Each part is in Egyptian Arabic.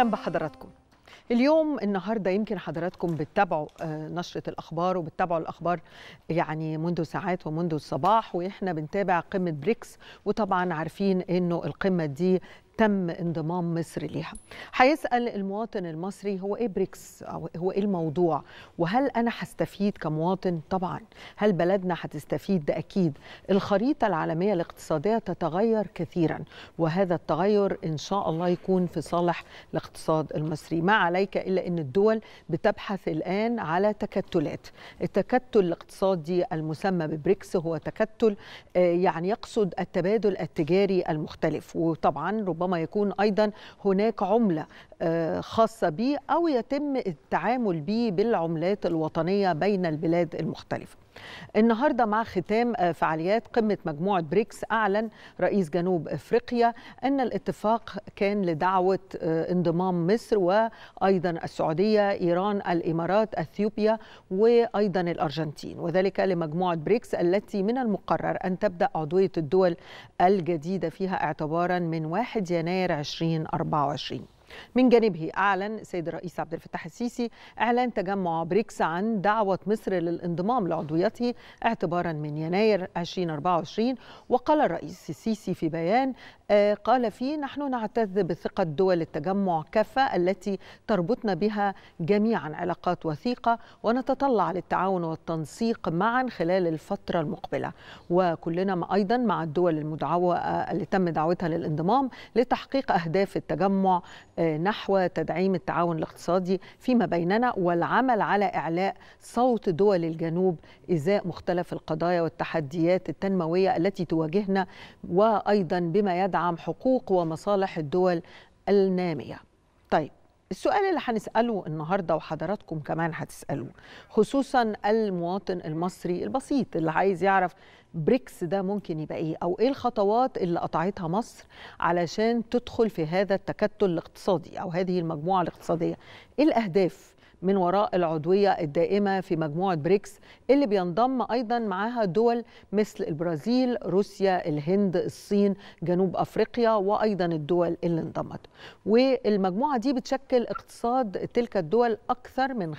اهلا بحضراتكم اليوم النهارده يمكن حضراتكم بتتابعوا آه، نشره الاخبار وبتتابعوا الاخبار يعني منذ ساعات ومنذ الصباح واحنا بنتابع قمه بريكس وطبعا عارفين انه القمه دي تم انضمام مصر ليها هيسأل المواطن المصري هو ايه بريكس او هو ايه الموضوع وهل انا هستفيد كمواطن طبعا هل بلدنا هتستفيد ده اكيد الخريطة العالمية الاقتصادية تتغير كثيرا وهذا التغير ان شاء الله يكون في صالح الاقتصاد المصري ما عليك الا ان الدول بتبحث الان على تكتلات التكتل الاقتصادي المسمى ببريكس هو تكتل آه، يعني يقصد التبادل التجاري المختلف وطبعا ربما يكون ايضا هناك عمله آه، خاصه به او يتم التعامل به بالعملات الوطنيه بين البلاد المختلفه النهارده مع ختام آه، فعاليات قمه مجموعه بريكس اعلن رئيس جنوب افريقيا ان الاتفاق كان لدعوه آه، انضمام مصر وايضا السعوديه ايران الامارات اثيوبيا وايضا الارجنتين وذلك لمجموعه بريكس التي من المقرر ان تبدا عضويه الدول الجديده فيها اعتبارا من 1 يناير 2024 من جانبه أعلن السيد الرئيس عبد الفتاح السيسي إعلان تجمع بريكس عن دعوة مصر للانضمام لعضويته اعتبارا من يناير 2024 وقال الرئيس السيسي في بيان آه، قال فيه نحن نعتز بثقة دول التجمع كافة التي تربطنا بها جميعا علاقات وثيقة ونتطلع للتعاون والتنسيق معا خلال الفترة المقبلة وكلنا أيضا مع الدول المدعوة آه، اللي تم دعوتها للانضمام لتحقيق أهداف التجمع آه، نحو تدعيم التعاون الاقتصادي فيما بيننا والعمل على إعلاء صوت دول الجنوب إزاء مختلف القضايا والتحديات التنموية التي تواجهنا وأيضا بما يدعم حقوق ومصالح الدول النامية طيب السؤال اللي هنسأله النهاردة وحضراتكم كمان هتسألوه خصوصا المواطن المصري البسيط اللي عايز يعرف بريكس ده ممكن يبقى ايه او ايه الخطوات اللي قطعتها مصر علشان تدخل في هذا التكتل الاقتصادي او هذه المجموعة الاقتصادية ايه الاهداف من وراء العضوية الدائمة في مجموعة بريكس اللي بينضم أيضا معها دول مثل البرازيل روسيا الهند الصين جنوب أفريقيا وأيضا الدول اللي انضمت والمجموعة دي بتشكل اقتصاد تلك الدول أكثر من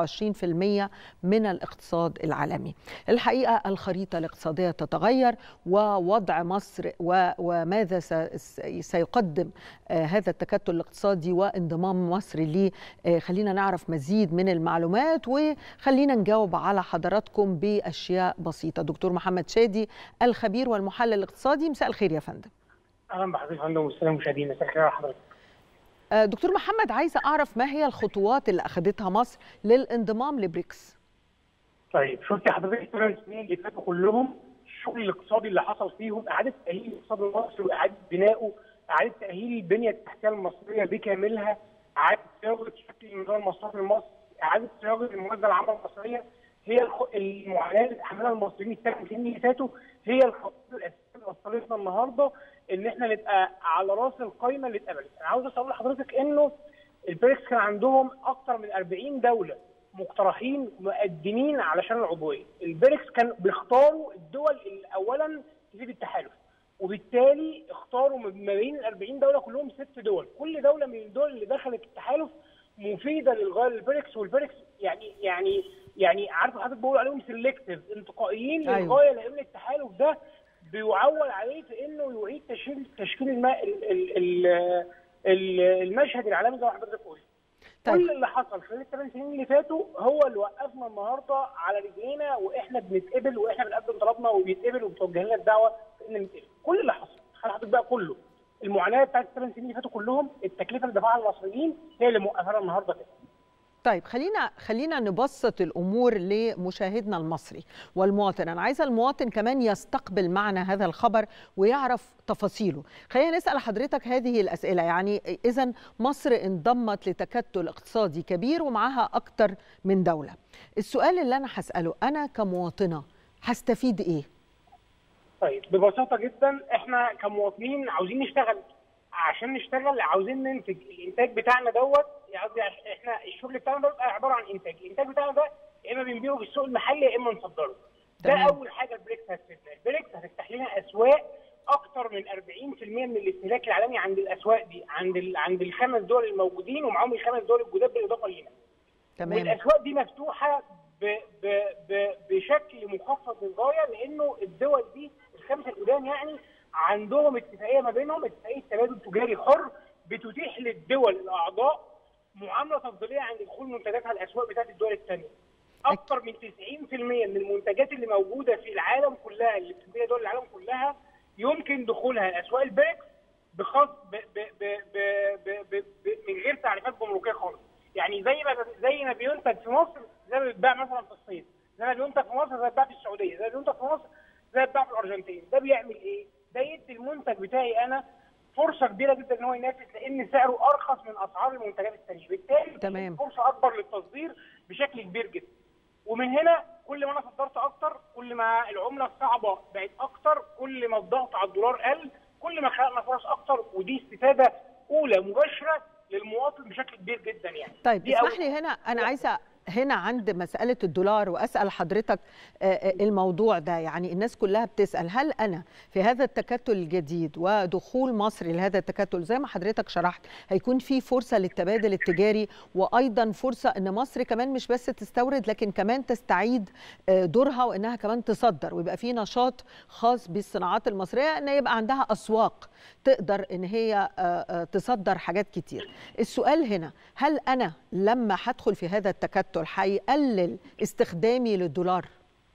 25% من الاقتصاد العالمي الحقيقة الخريطة الاقتصادية تتغير ووضع مصر و- وماذا س- سيقدم آه، هذا التكتل الاقتصادي وانضمام مصر ليه آه، خلينا نعرف مزيد من المعلومات وخلينا نجاوب على حضراتكم باشياء بسيطه دكتور محمد شادي الخبير والمحلل الاقتصادي مساء الخير يا فندم اهلا بحضرتك يا فندم والسلام المشاهدين مساء الخير على حضرتك آه، دكتور محمد عايزه اعرف ما هي الخطوات اللي اخذتها مصر للانضمام لبريكس طيب شفتي حضرتك الثمان سنين اللي فاتوا كلهم الشغل الاقتصادي اللي حصل فيهم اعاده تاهيل الاقتصاد المصري واعاده بنائه اعاده تاهيل البنيه التحتيه المصريه بكاملها اعاده صياغه شكل النظام المصرفي المصري اعاده صياغه الموازنه العامه المصريه هي الخ... المعاناه اللي تحملها المصريين الثمان سنين اللي فاتوا هي الخطوات الاساسيه اللي وصلتنا النهارده ان احنا نبقى على راس القايمه اللي اتقبلت انا عاوز اقول لحضرتك انه البريكس كان عندهم اكثر من 40 دوله مقترحين مقدمين علشان العضويه البريكس كان بيختاروا الدول اللي اولا تفيد التحالف وبالتالي اختاروا ما بين ال 40 دوله كلهم ست دول كل دوله من الدول اللي دخلت التحالف مفيده للغايه للبريكس والبريكس يعني يعني يعني عارف حضرتك بقول عليهم سيلكتيف انتقائيين أيوة. للغايه لان التحالف ده بيعول عليه في انه يعيد تشكيل تشكيل الم... ال... ال... ال... ال- المشهد العالمي زي ما حضرتك قلت طيب. كل اللي حصل خلال الثمان سنين اللي فاتوا هو اللي وقفنا النهارده على رجلينا واحنا بنتقبل واحنا بنقدم طلبنا وبيتقبل وبتوجه لنا الدعوه ان نتقبل كل اللي حصل خلي حضرتك بقى كله المعاناه بتاعت الثمان سنين اللي فاتوا كلهم التكلفه اللي دفعها المصريين هي اللي موقفانا النهارده كده طيب خلينا خلينا نبسط الامور لمشاهدنا المصري والمواطن انا عايزه المواطن كمان يستقبل معنا هذا الخبر ويعرف تفاصيله خلينا نسال حضرتك هذه الاسئله يعني اذا مصر انضمت لتكتل اقتصادي كبير ومعاها اكتر من دوله السؤال اللي انا هساله انا كمواطنه هستفيد ايه طيب ببساطه جدا احنا كمواطنين عاوزين نشتغل عشان نشتغل عاوزين ننتج الانتاج بتاعنا دوت يعني قصدي عش- احنا الشغل بتاعنا ده بيبقى عباره عن انتاج الانتاج بتاعنا ده يا اما بنبيعه في السوق المحلي يا اما نصدره ده تمام. اول حاجه البريكس هتفيدنا البريكس هتفتح لنا اسواق اكثر من 40% من الاستهلاك العالمي عند الاسواق دي عند ال... عند الخمس دول الموجودين ومعاهم الخمس دول الجداد بالاضافه لينا تمام والاسواق دي مفتوحه ب... ب... ب... بشكل مخفض للغايه لانه الدول دي الخمسه القدام يعني عندهم اتفاقيه ما بينهم اتفاقيه تبادل تجاري حر بتتيح للدول الاعضاء معامله تفضيليه عند دخول منتجاتها الاسواق بتاعت الدول الثانيه. اكثر من 90% من المنتجات اللي موجوده في العالم كلها اللي بتنتجها دول العالم كلها يمكن دخولها اسواق البريكس بخاص ب ب ب ب ب ب ب من غير تعريفات جمركيه خالص. يعني زي ما زي ما بينتج في مصر زي ما بيتباع مثلا في الصين، زي ما بينتج في مصر زي ما بيتباع في السعوديه، زي ما بينتج في مصر زي ما بيتباع في الارجنتين، ده بيعمل ايه؟ ده يدي المنتج بتاعي انا فرصه كبيره جدا ان هو ينافس لان سعره ارخص من اسعار المنتجات الثانيه، بالتالي تمام. فرصه اكبر للتصدير بشكل كبير جدا. ومن هنا كل ما انا صدرت اكتر كل ما العمله الصعبه بقت اكتر كل ما الضغط على الدولار قل كل ما خلقنا فرص اكتر ودي استفاده اولى مباشره للمواطن بشكل كبير جدا يعني طيب دي اسمح أول- لي هنا انا عايزه هنا عند مساله الدولار واسال حضرتك آه، آه، الموضوع ده يعني الناس كلها بتسال هل انا في هذا التكتل الجديد ودخول مصر لهذا التكتل زي ما حضرتك شرحت هيكون في فرصه للتبادل التجاري وايضا فرصه ان مصر كمان مش بس تستورد لكن كمان تستعيد آه، دورها وانها كمان تصدر ويبقى في نشاط خاص بالصناعات المصريه ان يبقى عندها اسواق تقدر ان هي آه، آه، تصدر حاجات كتير السؤال هنا هل انا لما هدخل في هذا التكتل هيقلل استخدامي للدولار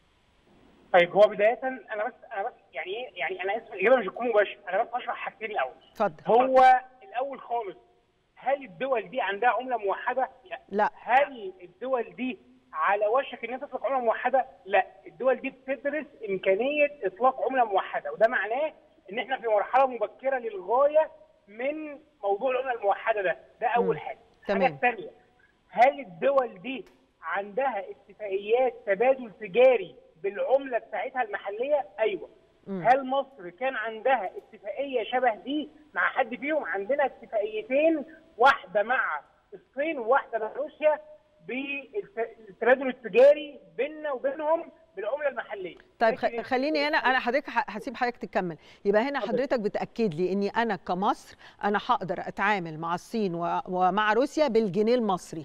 طيب هو بدايه انا بس انا بس يعني ايه يعني انا اسف الاجابه مش هتكون مباشره انا بس هشرح حاجتين الاول اتفضل هو الاول خالص هل الدول دي عندها عمله موحده؟ لا لا هل الدول دي على وشك انها تطلق عمله موحده؟ لا، الدول دي بتدرس امكانيه اطلاق عمله موحده وده معناه ان احنا في مرحله مبكره للغايه من موضوع العمله الموحده ده، ده اول مم. حاجه. تمام. الحاجه الثانيه هل الدول دي عندها اتفاقيات تبادل تجاري بالعمله بتاعتها المحليه؟ ايوه. مم. هل مصر كان عندها اتفاقيه شبه دي مع حد فيهم؟ عندنا اتفاقيتين واحده مع الصين وواحده مع روسيا بالتبادل التجاري بيننا وبينهم بالعمله المحليه. طيب لكن خ- خليني انا انا حضرتك ه- هسيب حضرتك تكمل يبقى هنا اتفضل. حضرتك بتاكد لي اني انا كمصر انا هقدر اتعامل مع الصين و- ومع روسيا بالجنيه المصري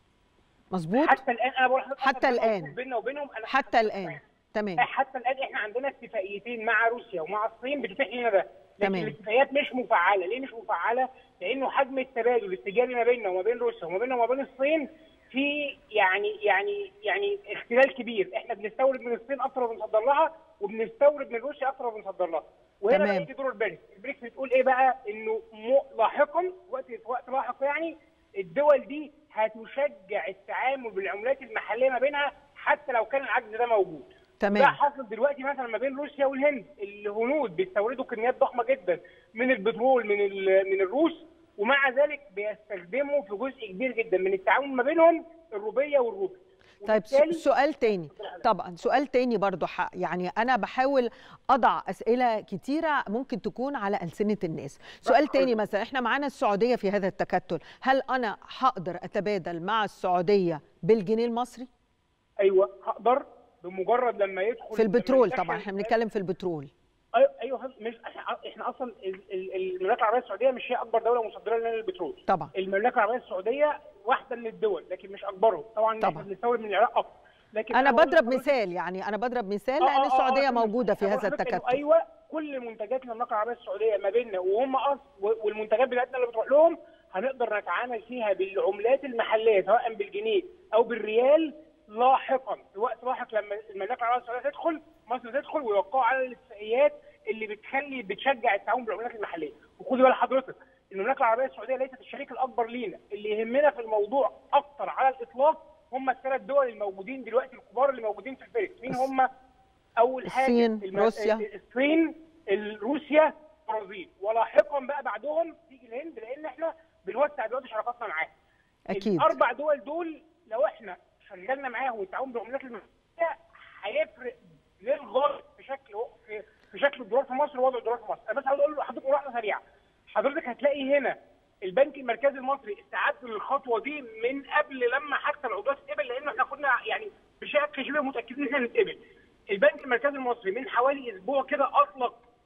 مظبوط حتى الان انا بقول لحضرتك حتى أصلاً الآن. موجود بيننا وبينهم انا حتى الان تمام حتى الان احنا عندنا اتفاقيتين مع روسيا ومع الصين بتتيح لنا ده لكن تمام. الاتفاقيات مش مفعله ليه مش مفعله لانه حجم التبادل التجاري ما بيننا وما بين روسيا وما بيننا وما بين الصين في يعني يعني يعني اختلال كبير احنا بنستورد من الصين اكتر ما بنصدر لها وبنستورد من روسيا اكتر ما بنصدر لها وهنا تمام. بقى يجي دور البريكس البريكس بتقول ايه بقى انه م- لاحقا وقت وقت لاحق يعني الدول دي هتشجع التعامل بالعملات المحليه ما بينها حتى لو كان العجز ده موجود ده تمام حاصل دلوقتي مثلا ما بين روسيا والهند الهنود بيستوردوا كميات ضخمه جدا من البترول من ال- من الروس ومع ذلك بيستخدموا في جزء كبير جدا من التعاون ما بينهم الروبيه والروبي طيب س- وبالتالي- سؤال تاني طبعا سؤال تاني برضو حق يعني انا بحاول اضع اسئله كتيره ممكن تكون على السنه الناس سؤال تاني مثلا احنا معانا السعوديه في هذا التكتل هل انا هقدر اتبادل مع السعوديه بالجنيه المصري ايوه هقدر بمجرد لما يدخل في البترول لما طبعا يدخل- احنا بنتكلم في البترول ايوه ايوه فندم. مش احنا احنا اصلا ال- ال- المملكه العربيه السعوديه مش هي اكبر دوله مصدره لنا للبترول طبعا المملكه العربيه السعوديه واحده من الدول لكن مش اكبرهم طبعا, طبعا. احنا بنستورد من العراق اكتر لكن انا بقول بضرب لحضرتك- مثال يعني انا بضرب مثال آه، لان آه، آه، السعوديه آه، موجوده في أنا هذا بقول لحضرتك إنه التكتل ايوه كل منتجات المملكه العربيه السعوديه ما بيننا وهم أص... والمنتجات بتاعتنا اللي بتروح لهم هنقدر نتعامل فيها بالعملات المحليه سواء بالجنيه او بالريال لاحقا في وقت لاحق لما المملكه العربيه السعوديه تدخل مصر تدخل ويوقعوا على الاتفاقيات اللي بتخلي بتشجع التعاون بالعملات المحليه وخدي بال حضرتك المملكه العربيه السعوديه ليست الشريك الاكبر لينا اللي يهمنا في الموضوع اكتر على الاطلاق هم الثلاث دول الموجودين دلوقتي الكبار اللي موجودين في البريكس مين هم اول حاجه الصين، الم- روسيا. الصين ال- روسيا البرازيل ولاحقا بقى بعدهم تيجي الهند لان احنا بنوسع دلوقتي شراكاتنا معاهم اكيد الاربع دول دول لو احنا شغلنا معاهم التعاون بالعملات المحليه هيفرق للغايه في شكل في, في شكل الدولار في مصر ووضع الدولار في مصر انا بس عاوز اقول لحضرتك ملاحظه سريعه حضرتك هتلاقي هنا البنك المركزي المصري استعد للخطوه دي من قبل لما حتى العضوات تتقبل لان احنا كنا يعني بشكل شبه متاكدين ان احنا نتقبل البنك المركزي المصري من حوالي اسبوع كده اطلق آه، يعني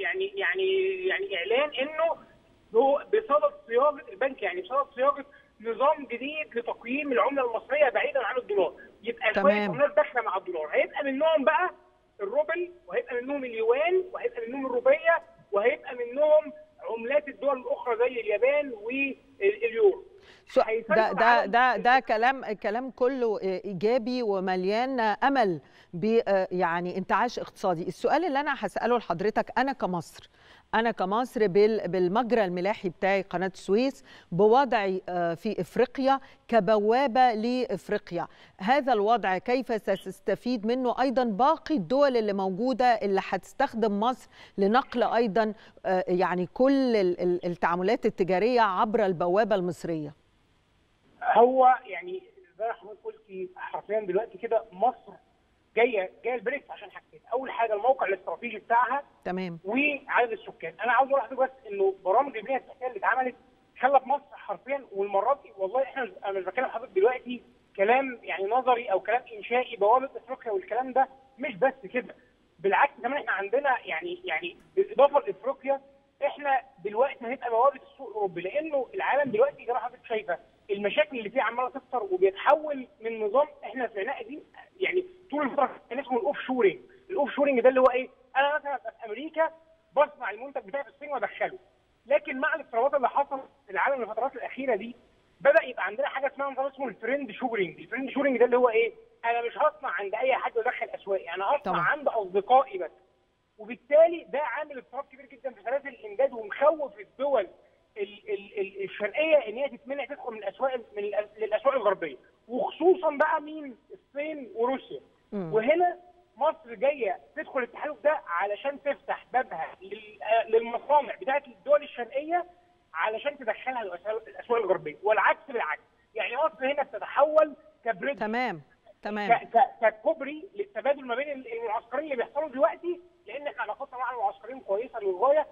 يعني يعني يعني اعلان انه هو بصدد صياغه البنك يعني بصدد صياغه نظام جديد لتقييم العمله المصريه بعيدا عن الدولار يبقى شويه تمام. عملات داخله مع الدولار هيبقى منهم بقى الروبل وهيبقى منهم اليوان وهيبقى منهم الروبيه وهيبقى منهم عملات الدول الاخرى زي اليابان واليورو سو- هيسيطر ده ده على- ده ده كلام كلام كله ايجابي ومليان امل ب يعني انتعاش اقتصادي السؤال اللي انا هساله لحضرتك انا كمصر انا كمصر بال- بالمجرى الملاحي بتاعي قناه السويس بوضعي آه، في افريقيا كبوابه لافريقيا هذا الوضع كيف ستستفيد منه ايضا باقي الدول اللي موجوده اللي هتستخدم مصر لنقل ايضا آه، يعني كل ال- ال- التعاملات التجاريه عبر البوابه المصريه هو يعني زي ما حضرتك قلتي حرفيا دلوقتي كده مصر جايه جايه البريكس عشان حاجتين، اول حاجه الموقع الاستراتيجي بتاعها تمام وعدد السكان، انا عاوز اقول لحضرتك بس انه برامج البنيه التحتيه اللي اتعملت خلت مصر حرفيا والمرات دي والله احنا مش- انا مش بكلم حضرتك دلوقتي كلام يعني نظري او كلام انشائي بوابه افريقيا والكلام ده مش بس كده بالعكس كمان احنا عندنا يعني يعني بالاضافه لافريقيا احنا دلوقتي هنبقى بوابه السوق الاوروبي لانه العالم دلوقتي زي ما حضرتك شايفه المشاكل اللي فيه عماله تكتر وبيتحول من نظام احنا سمعناه قديم يعني طول الفتره كان اسمه الاوف شورنج، الاوف شورنج ده اللي هو ايه؟ انا مثلا ابقى في امريكا بصنع المنتج بتاعي في الصين وادخله لكن مع الاضطرابات اللي حصلت في العالم الفترات الاخيره دي بدا يبقى عندنا حاجه اسمها نظام اسمه الترند شورنج، الترند شورنج ده اللي هو ايه؟ انا مش هصنع عند اي حد وادخل اسواقي، انا هصنع طبعا. عند اصدقائي بس. وبالتالي ده عامل اضطراب كبير جدا في سلاسل الامداد ومخوف الدول ال- ال- ال- الشرقيه ان هي تتمنع تدخل من الاسواق من الأس- للاسواق الغربيه وخصوصا بقى مين؟ الصين وروسيا. مم. وهنا مصر جايه تدخل التحالف ده علشان تفتح بابها لل- آه، للمصانع بتاعت الدول الشرقيه علشان تدخلها الأسواق- الاسواق الغربيه والعكس بالعكس يعني مصر هنا بتتحول كبريد تمام تمام ك- ك- ككوبري للتبادل ما بين المعسكرين اللي بيحصلوا دلوقتي لان احنا علاقتنا مع المعسكرين كويسه للغايه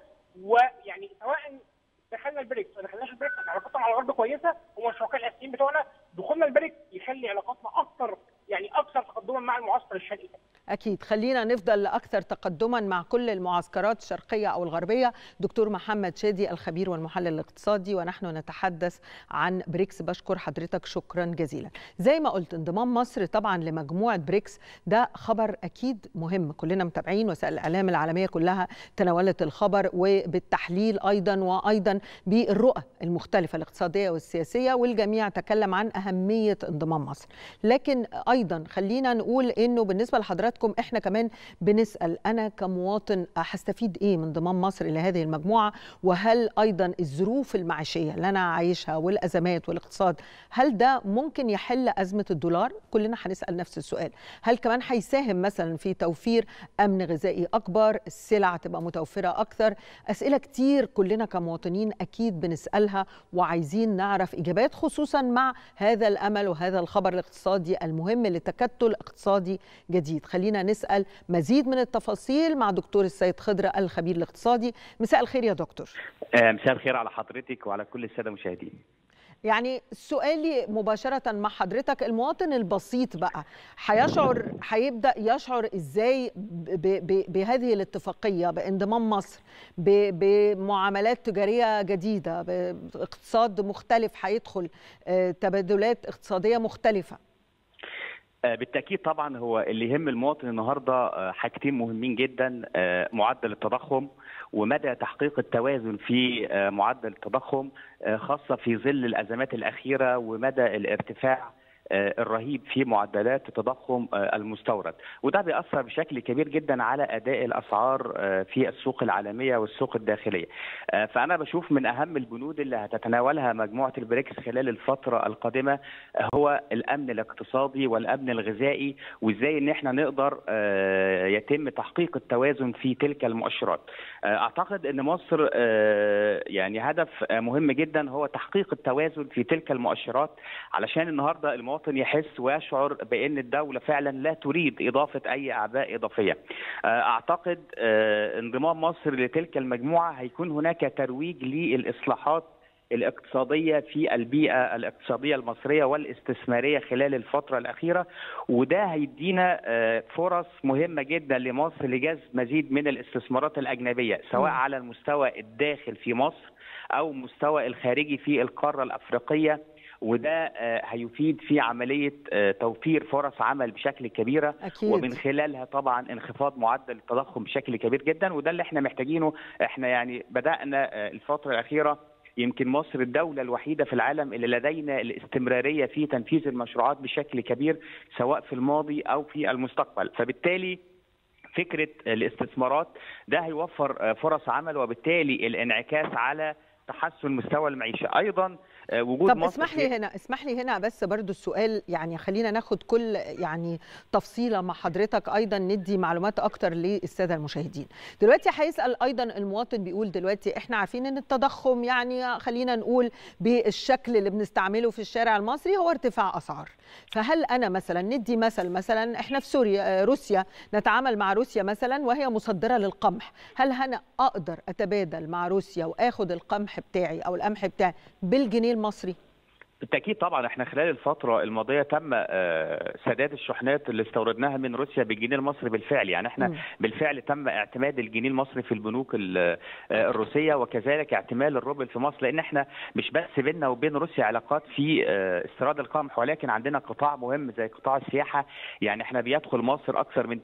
ويعني سواء دخلنا البريكس ما دخلناش البريكس احنا علاقتنا مع الغرب كويسه هم الشركاء الاساسيين بتوعنا دخولنا البريكس يخلي علاقاتنا اكثر يعني اكثر تقدما مع المعسكر الشرقي أكيد خلينا نفضل أكثر تقدما مع كل المعسكرات الشرقية أو الغربية دكتور محمد شادي الخبير والمحلل الاقتصادي ونحن نتحدث عن بريكس بشكر حضرتك شكرا جزيلا زي ما قلت انضمام مصر طبعا لمجموعة بريكس ده خبر أكيد مهم كلنا متابعين وسائل الإعلام العالمية كلها تناولت الخبر وبالتحليل أيضا وأيضا بالرؤى المختلفة الاقتصادية والسياسية والجميع تكلم عن أهمية انضمام مصر لكن أيضا خلينا نقول إنه بالنسبة لحضراتكم إحنا كمان بنسأل أنا كمواطن هستفيد إيه من انضمام مصر لهذه المجموعة وهل أيضا الظروف المعيشية اللي أنا عايشها والأزمات والاقتصاد هل ده ممكن يحل أزمة الدولار كلنا هنسأل نفس السؤال هل كمان هيساهم مثلا في توفير أمن غذائي أكبر السلع تبقى متوفرة أكثر أسئلة كتير كلنا كمواطنين أكيد بنسألها وعايزين نعرف إجابات خصوصا مع هذا الأمل وهذا الخبر الاقتصادي المهم لتكتل اقتصادي جديد خلينا نسأل مزيد من التفاصيل مع دكتور السيد خضر الخبير الاقتصادي مساء الخير يا دكتور آه، مساء الخير على حضرتك وعلى كل الساده المشاهدين يعني سؤالي مباشرة مع حضرتك المواطن البسيط بقى هيشعر هيبدأ يشعر ازاي ب ب بهذه الاتفاقية بانضمام مصر ب بمعاملات تجارية جديدة باقتصاد مختلف هيدخل آه، تبادلات اقتصادية مختلفة آه، بالتاكيد طبعا هو اللي يهم المواطن النهارده آه، حاجتين مهمين جدا آه، معدل التضخم ومدى تحقيق التوازن في آه، معدل التضخم آه، خاصه في ظل الازمات الاخيره ومدى الارتفاع آه، الرهيب في معدلات التضخم آه، المستورد وده بيأثر بشكل كبير جدا على أداء الأسعار آه، في السوق العالمية والسوق الداخلية آه، فأنا بشوف من أهم البنود اللي هتتناولها مجموعة البريكس خلال الفترة القادمة آه، هو الأمن الاقتصادي والأمن الغذائي وإزاي إن إحنا نقدر آه، يتم تحقيق التوازن في تلك المؤشرات آه، أعتقد أن مصر آه، يعني هدف آه، مهم جدا هو تحقيق التوازن في تلك المؤشرات علشان النهارده المواطن يحس ويشعر بان الدوله فعلا لا تريد اضافه اي اعباء اضافيه. آه، اعتقد آه، انضمام مصر لتلك المجموعه هيكون هناك ترويج للاصلاحات الاقتصاديه في البيئه الاقتصاديه المصريه والاستثماريه خلال الفتره الاخيره وده هيدينا فرص مهمه جدا لمصر لجذب مزيد من الاستثمارات الاجنبيه سواء على المستوى الداخل في مصر او مستوى الخارجي في القاره الافريقيه وده هيفيد في عمليه توفير فرص عمل بشكل كبيره أكيد. ومن خلالها طبعا انخفاض معدل التضخم بشكل كبير جدا وده اللي احنا محتاجينه احنا يعني بدانا الفتره الاخيره يمكن مصر الدولة الوحيدة في العالم اللي لدينا الاستمرارية في تنفيذ المشروعات بشكل كبير سواء في الماضي أو في المستقبل فبالتالي فكرة الاستثمارات ده هيوفر فرص عمل وبالتالي الانعكاس على تحسن مستوى المعيشة أيضا وجود طب مصر اسمح لي هنا اسمح لي هنا بس برضو السؤال يعني خلينا ناخد كل يعني تفصيله مع حضرتك ايضا ندي معلومات اكتر للساده المشاهدين دلوقتي هيسال ايضا المواطن بيقول دلوقتي احنا عارفين ان التضخم يعني خلينا نقول بالشكل اللي بنستعمله في الشارع المصري هو ارتفاع اسعار فهل انا مثلا ندي مثل مثلا احنا في سوريا روسيا نتعامل مع روسيا مثلا وهي مصدره للقمح هل انا اقدر اتبادل مع روسيا واخد القمح بتاعي او القمح بتاعي بالجنيه المصري بالتاكيد طبعا احنا خلال الفتره الماضيه تم سداد الشحنات اللي استوردناها من روسيا بالجنيه المصري بالفعل يعني احنا م. بالفعل تم اعتماد الجنيه المصري في البنوك الروسيه وكذلك اعتماد الروبل في مصر لان احنا مش بس بيننا وبين روسيا علاقات في استيراد القمح ولكن عندنا قطاع مهم زي قطاع السياحه يعني احنا بيدخل مصر اكثر من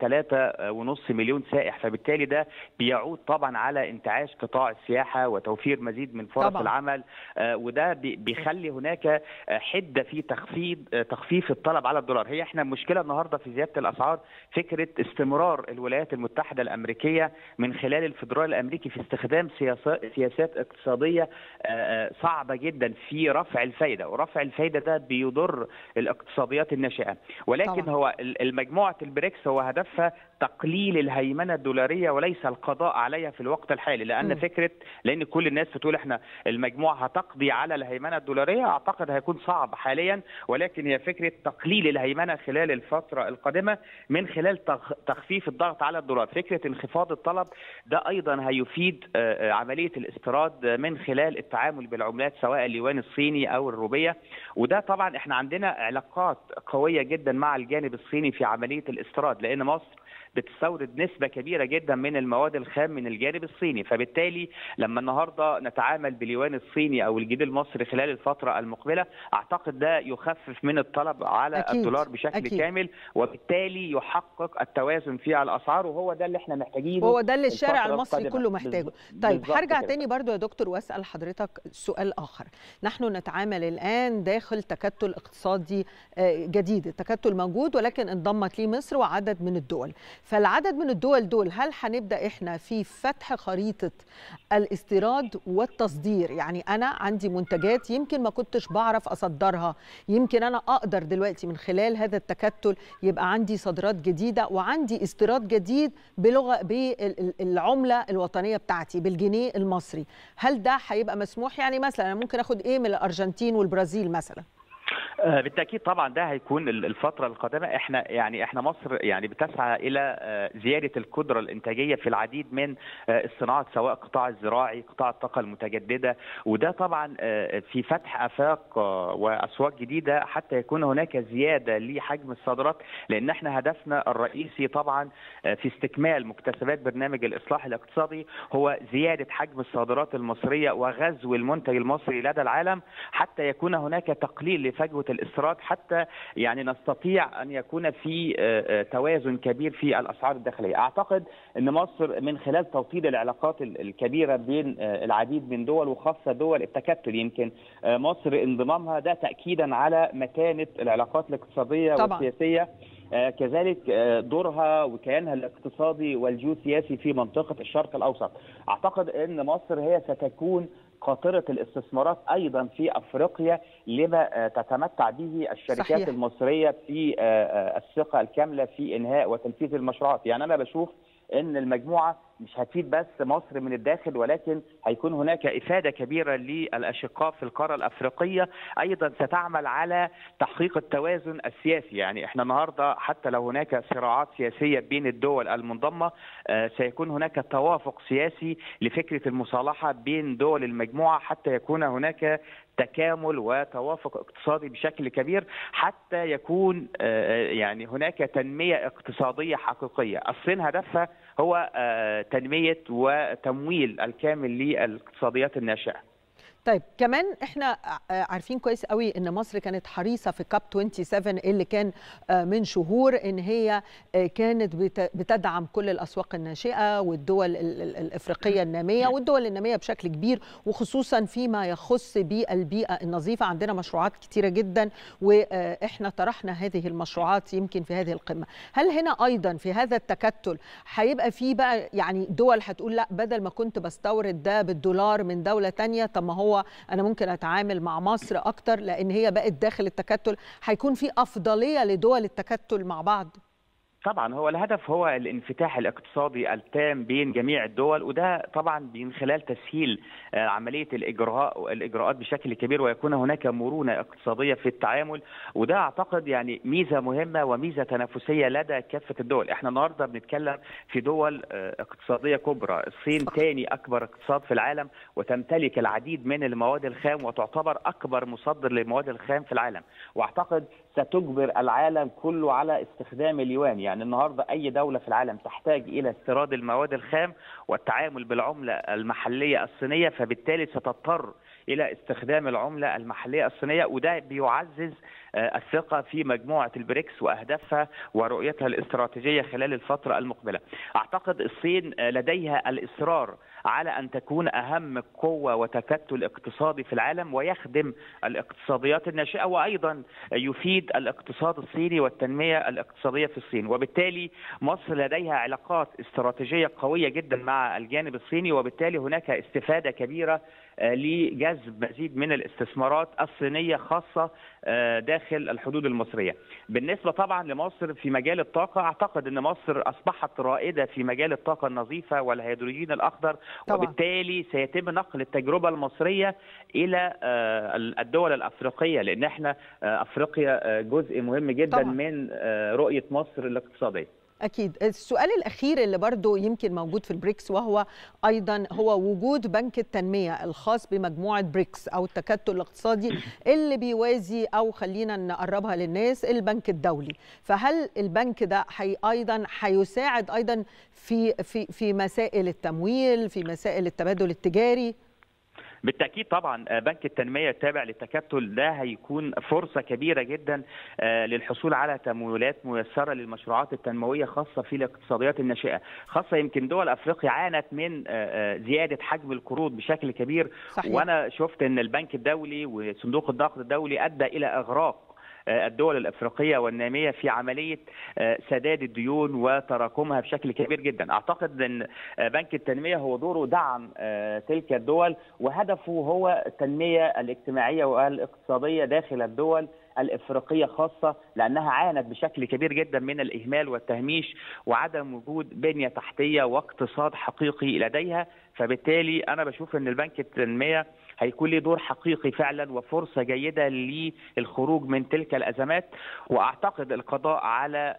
3.5 مليون سائح فبالتالي ده بيعود طبعا على انتعاش قطاع السياحه وتوفير مزيد من فرص طبعا. العمل وده بيخلي هناك حده في تخفيض تخفيف الطلب على الدولار هي احنا المشكله النهارده في زياده الاسعار فكره استمرار الولايات المتحده الامريكيه من خلال الفدرالي الامريكي في استخدام سياسات اقتصاديه صعبه جدا في رفع الفايده ورفع الفايده ده بيضر الاقتصاديات الناشئه ولكن طبعا. هو المجموعه البريكس هو هدفها تقليل الهيمنه الدولاريه وليس القضاء عليها في الوقت الحالي لان م. فكره لان كل الناس بتقول احنا المجموعه هتقضي على الهيمنه الدولاريه اعتقد هيكون صعب حاليا ولكن هي فكره تقليل الهيمنه خلال الفتره القادمه من خلال تخفيف الضغط على الدولار فكره انخفاض الطلب ده ايضا هيفيد عمليه الاستيراد من خلال التعامل بالعملات سواء اليوان الصيني او الروبيه وده طبعا احنا عندنا علاقات قويه جدا مع الجانب الصيني في عمليه الاستيراد لان مصر بتستورد نسبة كبيرة جدا من المواد الخام من الجانب الصيني فبالتالي لما النهاردة نتعامل باليوان الصيني أو الجنيه المصري خلال الفترة المقبلة أعتقد ده يخفف من الطلب على أكيد. الدولار بشكل أكيد. كامل وبالتالي يحقق التوازن في الأسعار وهو ده اللي احنا محتاجينه هو ده اللي الشارع الفترة المصري القادمة. كله محتاجه بالظبط- طيب بالظبط هرجع كده. تاني برضو يا دكتور واسال حضرتك سؤال اخر نحن نتعامل الان داخل تكتل اقتصادي آه، جديد التكتل موجود ولكن انضمت ليه مصر وعدد من الدول فالعدد من الدول دول هل هنبدا احنا في فتح خريطه الاستيراد والتصدير يعني انا عندي منتجات يمكن ما كنتش بعرف اصدرها يمكن انا اقدر دلوقتي من خلال هذا التكتل يبقى عندي صادرات جديده وعندي استيراد جديد بلغه بالعمله الوطنيه بتاعتي بالجنيه المصري هل ده هيبقى مسموح يعني مثلا انا ممكن اخد ايه من الارجنتين والبرازيل مثلا آه، بالتاكيد طبعا ده هيكون ال- الفتره القادمه احنا يعني احنا مصر يعني بتسعى الى آه، زياده القدره الانتاجيه في العديد من آه، الصناعات سواء القطاع الزراعي قطاع الطاقه المتجدده وده طبعا آه، في فتح افاق آه، واسواق جديده حتى يكون هناك زياده لحجم الصادرات لان احنا هدفنا الرئيسي طبعا آه، في استكمال مكتسبات برنامج الاصلاح الاقتصادي هو زياده حجم الصادرات المصريه وغزو المنتج المصري لدى العالم حتى يكون هناك تقليل لفجوه الاستيراد حتى يعني نستطيع ان يكون في آه، آه، توازن كبير في الاسعار الداخليه اعتقد ان مصر من خلال توطيد العلاقات ال- الكبيره بين آه، العديد من دول وخاصه دول التكتل يمكن آه، مصر انضمامها ده تاكيدا على متانه العلاقات الاقتصاديه طبعاً. والسياسيه آه، كذلك آه، دورها وكيانها الاقتصادي والجيوسياسي في منطقه الشرق الاوسط اعتقد ان مصر هي ستكون قاطرة الاستثمارات أيضا في أفريقيا لما آه، تتمتع به الشركات صحيح. صحيح. المصرية في آه، آه، الثقة الكاملة في إنهاء وتنفيذ المشروعات يعني أنا بشوف ان المجموعه مش هتفيد بس مصر من الداخل ولكن هيكون هناك افاده كبيره للاشقاء في القاره الافريقيه ايضا ستعمل على تحقيق التوازن السياسي يعني احنا النهارده حتى لو هناك صراعات سياسيه بين الدول المنضمه سيكون هناك توافق سياسي لفكره المصالحه بين دول المجموعه حتى يكون هناك تكامل وتوافق اقتصادي بشكل كبير حتى يكون يعني هناك تنميه اقتصاديه حقيقيه، الصين هدفها هو تنميه وتمويل الكامل للاقتصاديات الناشئه. طيب كمان احنا عارفين كويس قوي ان مصر كانت حريصه في كاب 27 اللي كان من شهور ان هي كانت بتدعم كل الاسواق الناشئه والدول الافريقيه الناميه والدول الناميه بشكل كبير وخصوصا فيما يخص بالبيئه النظيفه عندنا مشروعات كتيره جدا واحنا طرحنا هذه المشروعات يمكن في هذه القمه هل هنا ايضا في هذا التكتل هيبقى في بقى يعني دول هتقول لا بدل ما كنت بستورد ده بالدولار من دوله ثانيه طب ما هو انا ممكن اتعامل مع مصر اكتر لان هي بقت داخل التكتل هيكون في افضليه لدول التكتل مع بعض طبعا هو الهدف هو الانفتاح الاقتصادي التام بين جميع الدول وده طبعا من خلال تسهيل عمليه الاجراء الاجراءات بشكل كبير ويكون هناك مرونه اقتصاديه في التعامل وده اعتقد يعني ميزه مهمه وميزه تنافسيه لدى كافه الدول احنا النهارده بنتكلم في دول اقتصاديه كبرى الصين ثاني اكبر اقتصاد في العالم وتمتلك العديد من المواد الخام وتعتبر اكبر مصدر للمواد الخام في العالم واعتقد ستجبر العالم كله على استخدام اليوان يعني النهارده اي دوله في العالم تحتاج الى استيراد المواد الخام والتعامل بالعمله المحليه الصينيه فبالتالي ستضطر الى استخدام العمله المحليه الصينيه وده بيعزز الثقه في مجموعه البريكس واهدافها ورؤيتها الاستراتيجيه خلال الفتره المقبله. اعتقد الصين لديها الاصرار على ان تكون اهم قوه وتكتل اقتصادي في العالم ويخدم الاقتصاديات الناشئه وايضا يفيد الاقتصاد الصيني والتنميه الاقتصاديه في الصين وبالتالي مصر لديها علاقات استراتيجيه قويه جدا مع الجانب الصيني وبالتالي هناك استفاده كبيره لجذب مزيد من الاستثمارات الصينيه خاصه داخل الحدود المصريه. بالنسبه طبعا لمصر في مجال الطاقه اعتقد ان مصر اصبحت رائده في مجال الطاقه النظيفه والهيدروجين الاخضر طبعا. وبالتالي سيتم نقل التجربه المصريه الى الدول الافريقيه لان احنا افريقيا جزء مهم جدا طبعا. من رؤيه مصر الاقتصاديه. أكيد السؤال الأخير اللي برضو يمكن موجود في البريكس وهو أيضا هو وجود بنك التنمية الخاص بمجموعة بريكس أو التكتل الاقتصادي اللي بيوازي أو خلينا نقربها للناس البنك الدولي فهل البنك ده حي أيضا هيساعد أيضا في, في, في مسائل التمويل في مسائل التبادل التجاري بالتاكيد طبعا بنك التنميه التابع للتكتل ده هيكون فرصه كبيره جدا للحصول على تمويلات ميسره للمشروعات التنمويه خاصه في الاقتصاديات الناشئه خاصه يمكن دول افريقيا عانت من زياده حجم القروض بشكل كبير صحيح. وانا شفت ان البنك الدولي وصندوق النقد الدولي ادى الى اغراق الدول الافريقيه والناميه في عمليه سداد الديون وتراكمها بشكل كبير جدا، اعتقد ان بنك التنميه هو دوره دعم تلك الدول وهدفه هو التنميه الاجتماعيه والاقتصاديه داخل الدول الافريقيه خاصه لانها عانت بشكل كبير جدا من الاهمال والتهميش وعدم وجود بنيه تحتيه واقتصاد حقيقي لديها فبالتالي انا بشوف ان البنك التنميه هيكون له دور حقيقي فعلا وفرصه جيده للخروج من تلك الازمات واعتقد القضاء على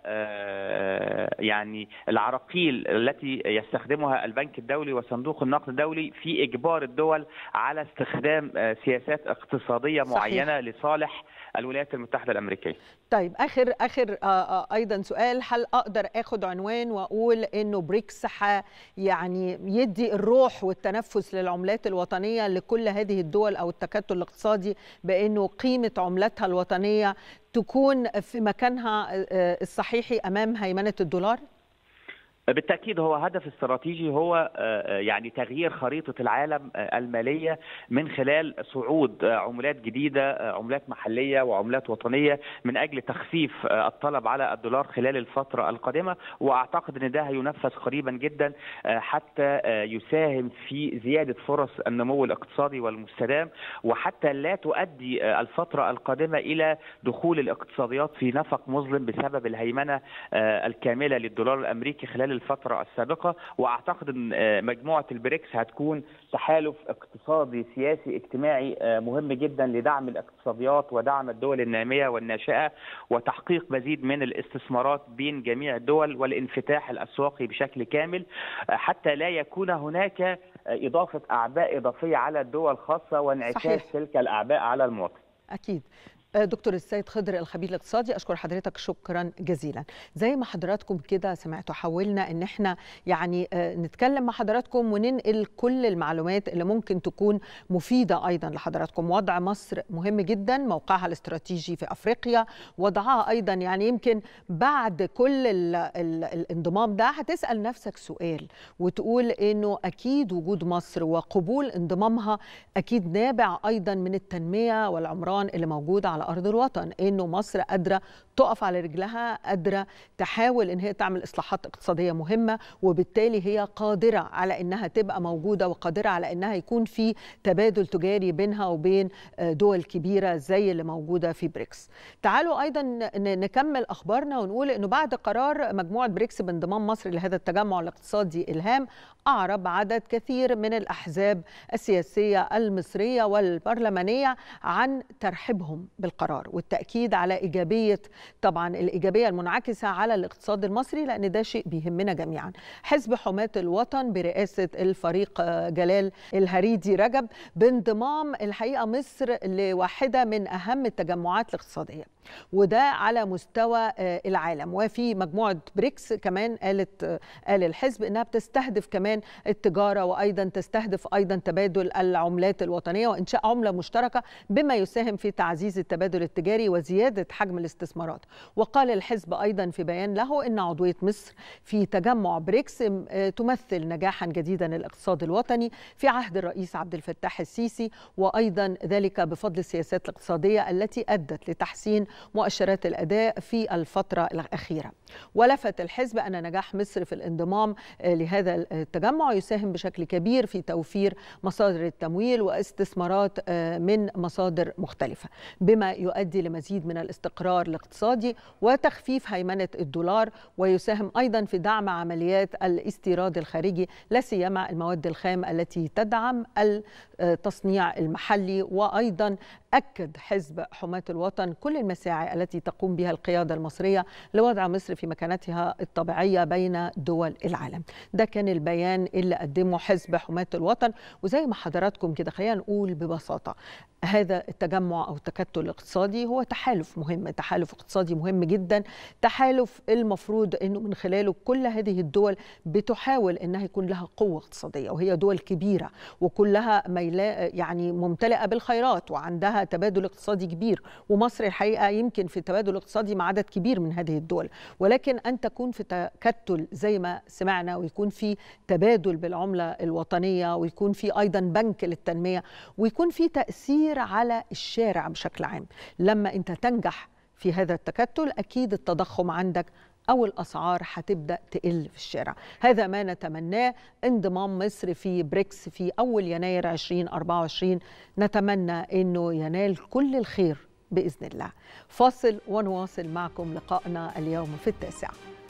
يعني العراقيل التي يستخدمها البنك الدولي وصندوق النقد الدولي في اجبار الدول على استخدام سياسات اقتصاديه معينه صحيح. لصالح الولايات المتحده الامريكيه. طيب اخر اخر ايضا سؤال هل اقدر اخد عنوان واقول انه بريكس يعني يدي الروح والتنفس للعملات الوطنيه لكل هذه الدول او التكتل الاقتصادي بانه قيمه عملتها الوطنيه تكون في مكانها الصحيحي امام هيمنه الدولار؟ بالتاكيد هو هدف استراتيجي هو يعني تغيير خريطه العالم الماليه من خلال صعود عملات جديده عملات محليه وعملات وطنيه من اجل تخفيف الطلب على الدولار خلال الفتره القادمه واعتقد ان ده هينفذ قريبا جدا حتى يساهم في زياده فرص النمو الاقتصادي والمستدام وحتى لا تؤدي الفتره القادمه الى دخول الاقتصاديات في نفق مظلم بسبب الهيمنه الكامله للدولار الامريكي خلال الفتره السابقه واعتقد ان مجموعه البريكس هتكون تحالف اقتصادي سياسي اجتماعي مهم جدا لدعم الاقتصاديات ودعم الدول الناميه والناشئه وتحقيق مزيد من الاستثمارات بين جميع الدول والانفتاح الاسواقي بشكل كامل حتى لا يكون هناك اضافه اعباء اضافيه على الدول الخاصه وانعكاس تلك الاعباء على المواطن. اكيد دكتور السيد خضر الخبير الاقتصادي اشكر حضرتك شكرا جزيلا زي ما حضراتكم كده سمعتوا حاولنا ان احنا يعني نتكلم مع حضراتكم وننقل كل المعلومات اللي ممكن تكون مفيده ايضا لحضراتكم وضع مصر مهم جدا موقعها الاستراتيجي في افريقيا وضعها ايضا يعني يمكن بعد كل ال ال الانضمام ده هتسال نفسك سؤال وتقول انه اكيد وجود مصر وقبول انضمامها اكيد نابع ايضا من التنميه والعمران اللي موجود على ارض الوطن انه مصر قادره تقف على رجلها قادره تحاول ان هي تعمل اصلاحات اقتصاديه مهمه وبالتالي هي قادره على انها تبقى موجوده وقادره على انها يكون في تبادل تجاري بينها وبين دول كبيره زي اللي موجوده في بريكس. تعالوا ايضا نكمل اخبارنا ونقول انه بعد قرار مجموعه بريكس بانضمام مصر لهذا التجمع الاقتصادي الهام اعرب عدد كثير من الاحزاب السياسيه المصريه والبرلمانيه عن ترحيبهم بالقرار والتاكيد على ايجابيه طبعا الايجابيه المنعكسه على الاقتصاد المصري لان ده شيء بيهمنا جميعا. حزب حماه الوطن برئاسه الفريق جلال الهريدي رجب بانضمام الحقيقه مصر لواحده من اهم التجمعات الاقتصاديه وده على مستوى العالم وفي مجموعه بريكس كمان قالت قال الحزب انها بتستهدف كمان التجاره وايضا تستهدف ايضا تبادل العملات الوطنيه وانشاء عمله مشتركه بما يساهم في تعزيز التبادل التجاري وزياده حجم الاستثمارات وقال الحزب ايضا في بيان له ان عضويه مصر في تجمع بريكس تمثل نجاحا جديدا للاقتصاد الوطني في عهد الرئيس عبد الفتاح السيسي وايضا ذلك بفضل السياسات الاقتصاديه التي ادت لتحسين مؤشرات الاداء في الفتره الاخيره ولفت الحزب ان نجاح مصر في الانضمام لهذا التجمع يساهم بشكل كبير في توفير مصادر التمويل واستثمارات من مصادر مختلفه بما يؤدي لمزيد من الاستقرار الاقتصادي وتخفيف هيمنه الدولار ويساهم ايضا في دعم عمليات الاستيراد الخارجي لا سيما المواد الخام التي تدعم التصنيع المحلي وايضا اكد حزب حماه الوطن كل المساعي التي تقوم بها القياده المصريه لوضع مصر في مكانتها الطبيعيه بين دول العالم ده كان البيان اللي قدمه حزب حماه الوطن وزي ما حضراتكم كده خلينا نقول ببساطه هذا التجمع او التكتل الاقتصادي هو تحالف مهم تحالف اقتصادي مهم جدا تحالف المفروض انه من خلاله كل هذه الدول بتحاول انها يكون لها قوه اقتصاديه وهي دول كبيره وكلها ميلا يعني ممتلئه بالخيرات وعندها تبادل اقتصادي كبير ومصر الحقيقه يمكن في التبادل الاقتصادي مع عدد كبير من هذه الدول ولكن ان تكون في تكتل زي ما سمعنا ويكون في تبادل بالعمله الوطنيه ويكون في ايضا بنك للتنميه ويكون في تاثير على الشارع بشكل عام لما انت تنجح في هذا التكتل اكيد التضخم عندك أو الأسعار هتبدأ تقل في الشارع هذا ما نتمناه انضمام مصر في بريكس في أول يناير 2024 نتمنى أنه ينال كل الخير بإذن الله فاصل ونواصل معكم لقائنا اليوم في التاسعة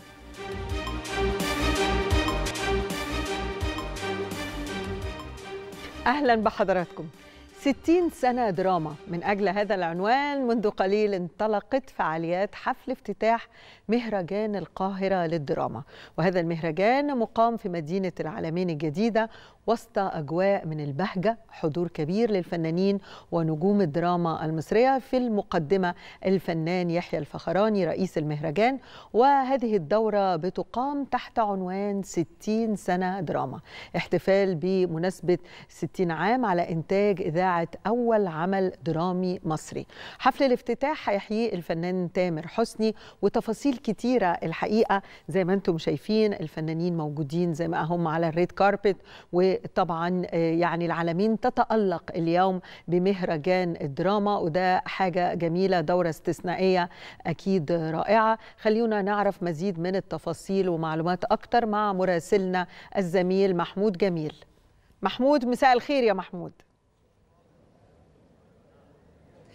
أهلا بحضراتكم 60 سنة دراما من أجل هذا العنوان منذ قليل انطلقت فعاليات حفل افتتاح مهرجان القاهرة للدراما وهذا المهرجان مقام في مدينة العالمين الجديدة وسط أجواء من البهجة حضور كبير للفنانين ونجوم الدراما المصرية في المقدمة الفنان يحيى الفخراني رئيس المهرجان وهذه الدورة بتقام تحت عنوان 60 سنة دراما احتفال بمناسبة 60 عام على إنتاج إذاعة أول عمل درامي مصري حفل الافتتاح هيحييه الفنان تامر حسني وتفاصيل كتيرة الحقيقة زي ما انتم شايفين الفنانين موجودين زي ما هم على الريد كاربت وطبعا يعني العالمين تتألق اليوم بمهرجان الدراما وده حاجة جميلة دورة استثنائية أكيد رائعة خلينا نعرف مزيد من التفاصيل ومعلومات أكتر مع مراسلنا الزميل محمود جميل محمود مساء الخير يا محمود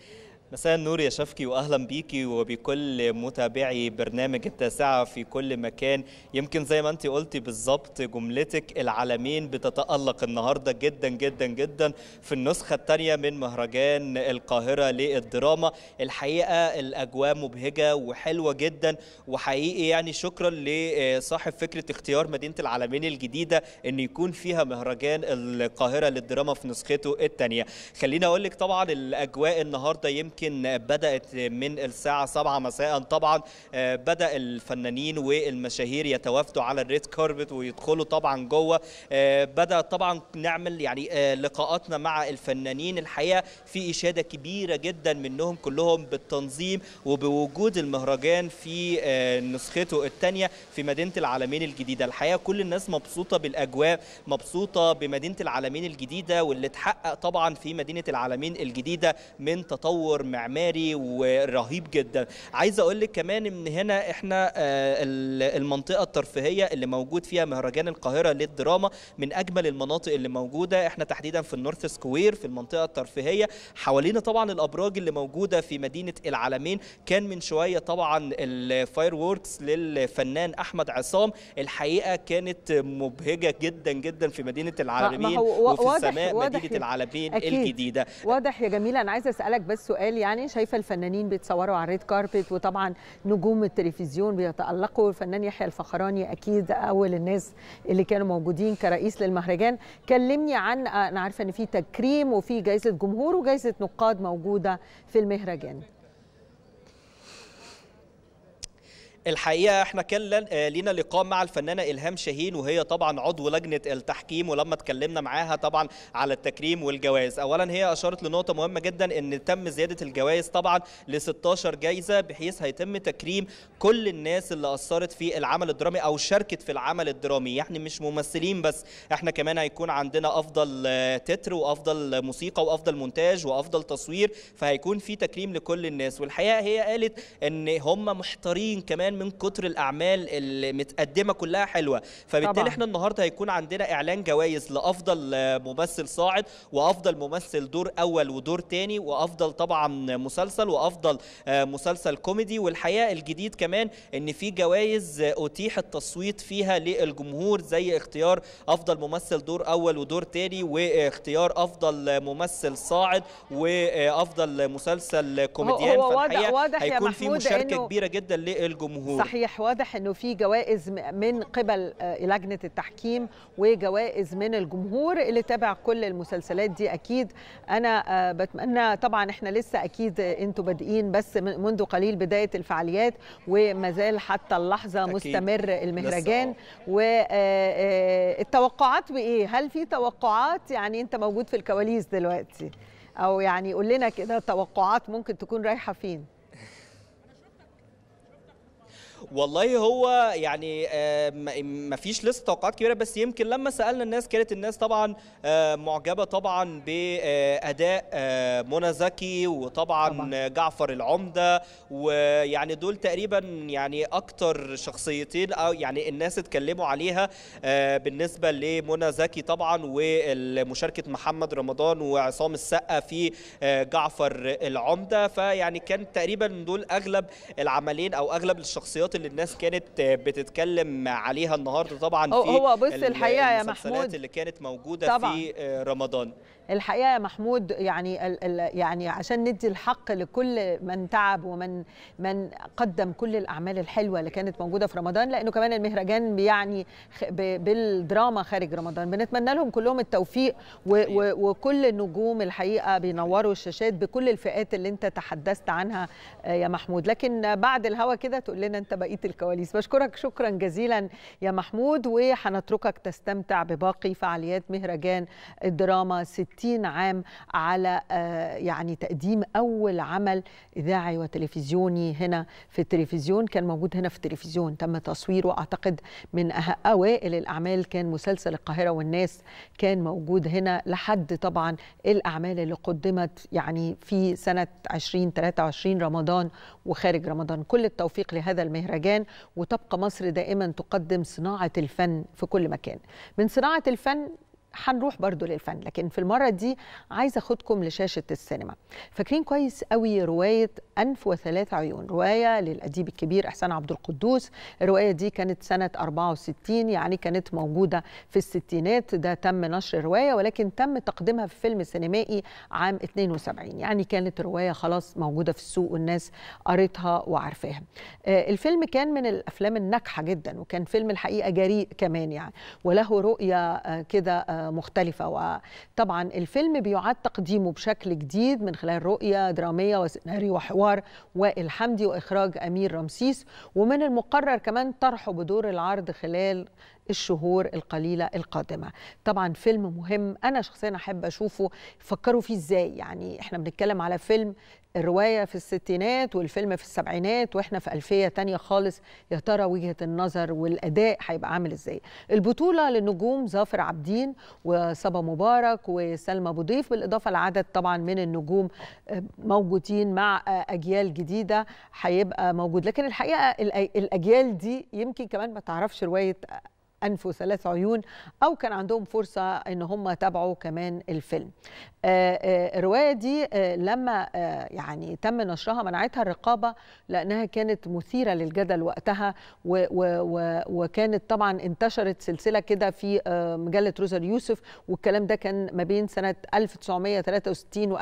مساء النور يا شفكي واهلا بيكي وبكل متابعي برنامج التاسعه في كل مكان يمكن زي ما انت قلتي بالظبط جملتك العالمين بتتالق النهارده جدا جدا جدا في النسخه الثانيه من مهرجان القاهره للدراما الحقيقه الاجواء مبهجه وحلوه جدا وحقيقي يعني شكرا لصاحب فكره اختيار مدينه العالمين الجديده ان يكون فيها مهرجان القاهره للدراما في نسخته الثانيه خليني اقول لك طبعا الاجواء النهارده يمكن يمكن بدأت من الساعة 7 مساء طبعا بدأ الفنانين والمشاهير يتوافدوا على الريد كاربت ويدخلوا طبعا جوه بدأ طبعا نعمل يعني لقاءاتنا مع الفنانين الحقيقة في إشادة كبيرة جدا منهم كلهم بالتنظيم وبوجود المهرجان في نسخته الثانية في مدينة العالمين الجديدة الحقيقة كل الناس مبسوطة بالأجواء مبسوطة بمدينة العالمين الجديدة واللي اتحقق طبعا في مدينة العالمين الجديدة من تطور معماري ورهيب جدا عايز اقول لك كمان ان هنا احنا المنطقه الترفيهيه اللي موجود فيها مهرجان القاهره للدراما من اجمل المناطق اللي موجوده احنا تحديدا في النورث سكوير في المنطقه الترفيهيه حوالينا طبعا الابراج اللي موجوده في مدينه العالمين كان من شويه طبعا الفاير ووركس للفنان احمد عصام الحقيقه كانت مبهجه جدا جدا في مدينه العالمين وفي السماء مدينه العالمين أكيد. الجديده واضح يا جميله انا عايزه اسالك بس سؤال يعني شايفه الفنانين بيتصوروا على الريد كاربت وطبعا نجوم التلفزيون بيتالقوا الفنان يحيى الفخراني اكيد اول الناس اللي كانوا موجودين كرئيس للمهرجان كلمني عن انا عارفه ان في تكريم وفي جائزه جمهور وجائزه نقاد موجوده في المهرجان الحقيقه احنا كان لينا لقاء مع الفنانه الهام شاهين وهي طبعا عضو لجنه التحكيم ولما اتكلمنا معاها طبعا على التكريم والجوائز اولا هي اشارت لنقطه مهمه جدا ان تم زياده الجوائز طبعا ل 16 جائزه بحيث هيتم تكريم كل الناس اللي اثرت في العمل الدرامي او شاركت في العمل الدرامي يعني مش ممثلين بس احنا كمان هيكون عندنا افضل تتر وافضل موسيقى وافضل مونتاج وافضل تصوير فهيكون في تكريم لكل الناس والحقيقه هي قالت ان هم محتارين كمان من كتر الاعمال اللي متقدمه كلها حلوه فبالتالي طبعا. احنا النهارده هيكون عندنا اعلان جوائز لافضل ممثل صاعد وافضل ممثل دور اول ودور تاني وافضل طبعا مسلسل وافضل مسلسل كوميدي والحقيقه الجديد كمان ان في جوائز اتيح التصويت فيها للجمهور زي اختيار افضل ممثل دور اول ودور تاني واختيار افضل ممثل صاعد وافضل مسلسل كوميديان هو واضح, واضح هيكون في مشاركه كبيره جدا للجمهور صحيح واضح انه في جوائز من قبل لجنه التحكيم وجوائز من الجمهور اللي تابع كل المسلسلات دي اكيد انا بتمنى طبعا احنا لسه اكيد انتوا بادئين بس منذ قليل بدايه الفعاليات وما زال حتى اللحظه أكيد. مستمر المهرجان والتوقعات بايه هل في توقعات يعني انت موجود في الكواليس دلوقتي او يعني قول لنا كده توقعات ممكن تكون رايحه فين والله هو يعني ما فيش لسه توقعات كبيره بس يمكن لما سالنا الناس كانت الناس طبعا معجبه طبعا باداء منى زكي وطبعا طبعا. جعفر العمده ويعني دول تقريبا يعني اكتر شخصيتين او يعني الناس اتكلموا عليها بالنسبه لمنى زكي طبعا ومشاركه محمد رمضان وعصام السقا في جعفر العمده فيعني كان تقريبا دول اغلب العملين او اغلب الشخصيات اللي الناس كانت بتتكلم عليها النهارده طبعا في هو بص الحقيقه يا محمود اللي كانت موجوده طبعا. في رمضان الحقيقه يا محمود يعني ال ال يعني عشان ندي الحق لكل من تعب ومن من قدم كل الاعمال الحلوه اللي كانت موجوده في رمضان لانه كمان المهرجان بيعني بالدراما خارج رمضان بنتمنى لهم كلهم التوفيق و و وكل النجوم الحقيقه بينوروا الشاشات بكل الفئات اللي انت تحدثت عنها يا محمود لكن بعد الهوا كده تقول لنا انت بقيه الكواليس بشكرك شكرا جزيلا يا محمود وهنتركك تستمتع بباقي فعاليات مهرجان الدراما 60 عام على يعني تقديم اول عمل اذاعي وتلفزيوني هنا في التلفزيون كان موجود هنا في التلفزيون تم تصويره اعتقد من اوائل الاعمال كان مسلسل القاهره والناس كان موجود هنا لحد طبعا الاعمال اللي قدمت يعني في سنه 2023 رمضان وخارج رمضان كل التوفيق لهذا المهرجان وتبقى مصر دائما تقدم صناعه الفن في كل مكان من صناعه الفن هنروح برضو للفن لكن في المرة دي عايزة أخدكم لشاشة السينما فاكرين كويس قوي رواية أنف وثلاث عيون رواية للأديب الكبير إحسان عبد القدوس الرواية دي كانت سنة 64 يعني كانت موجودة في الستينات ده تم نشر رواية ولكن تم تقديمها في فيلم سينمائي عام 72 يعني كانت رواية خلاص موجودة في السوق والناس قريتها وعارفاها الفيلم كان من الأفلام الناجحة جدا وكان فيلم الحقيقة جريء كمان يعني وله رؤية كده مختلفة وطبعا الفيلم بيعاد تقديمه بشكل جديد من خلال رؤية درامية وسيناريو وحوار وائل حمدي وإخراج أمير رمسيس ومن المقرر كمان طرحه بدور العرض خلال الشهور القليلة القادمة طبعا فيلم مهم أنا شخصيا أحب أشوفه فكروا فيه إزاي يعني إحنا بنتكلم على فيلم الرواية في الستينات والفيلم في السبعينات وإحنا في ألفية تانية خالص يا ترى وجهة النظر والأداء هيبقى عامل إزاي البطولة للنجوم ظافر عابدين وصبا مبارك وسلمى أبو ضيف بالإضافة لعدد طبعا من النجوم موجودين مع أجيال جديدة هيبقى موجود لكن الحقيقة الأجيال دي يمكن كمان ما تعرفش رواية أنف وثلاث عيون أو كان عندهم فرصة إن هم تابعوا كمان الفيلم الرواية دي لما يعني تم نشرها منعتها الرقابة لأنها كانت مثيرة للجدل وقتها و و و وكانت طبعا انتشرت سلسلة كده في مجلة روزا يوسف والكلام ده كان ما بين سنة 1963 و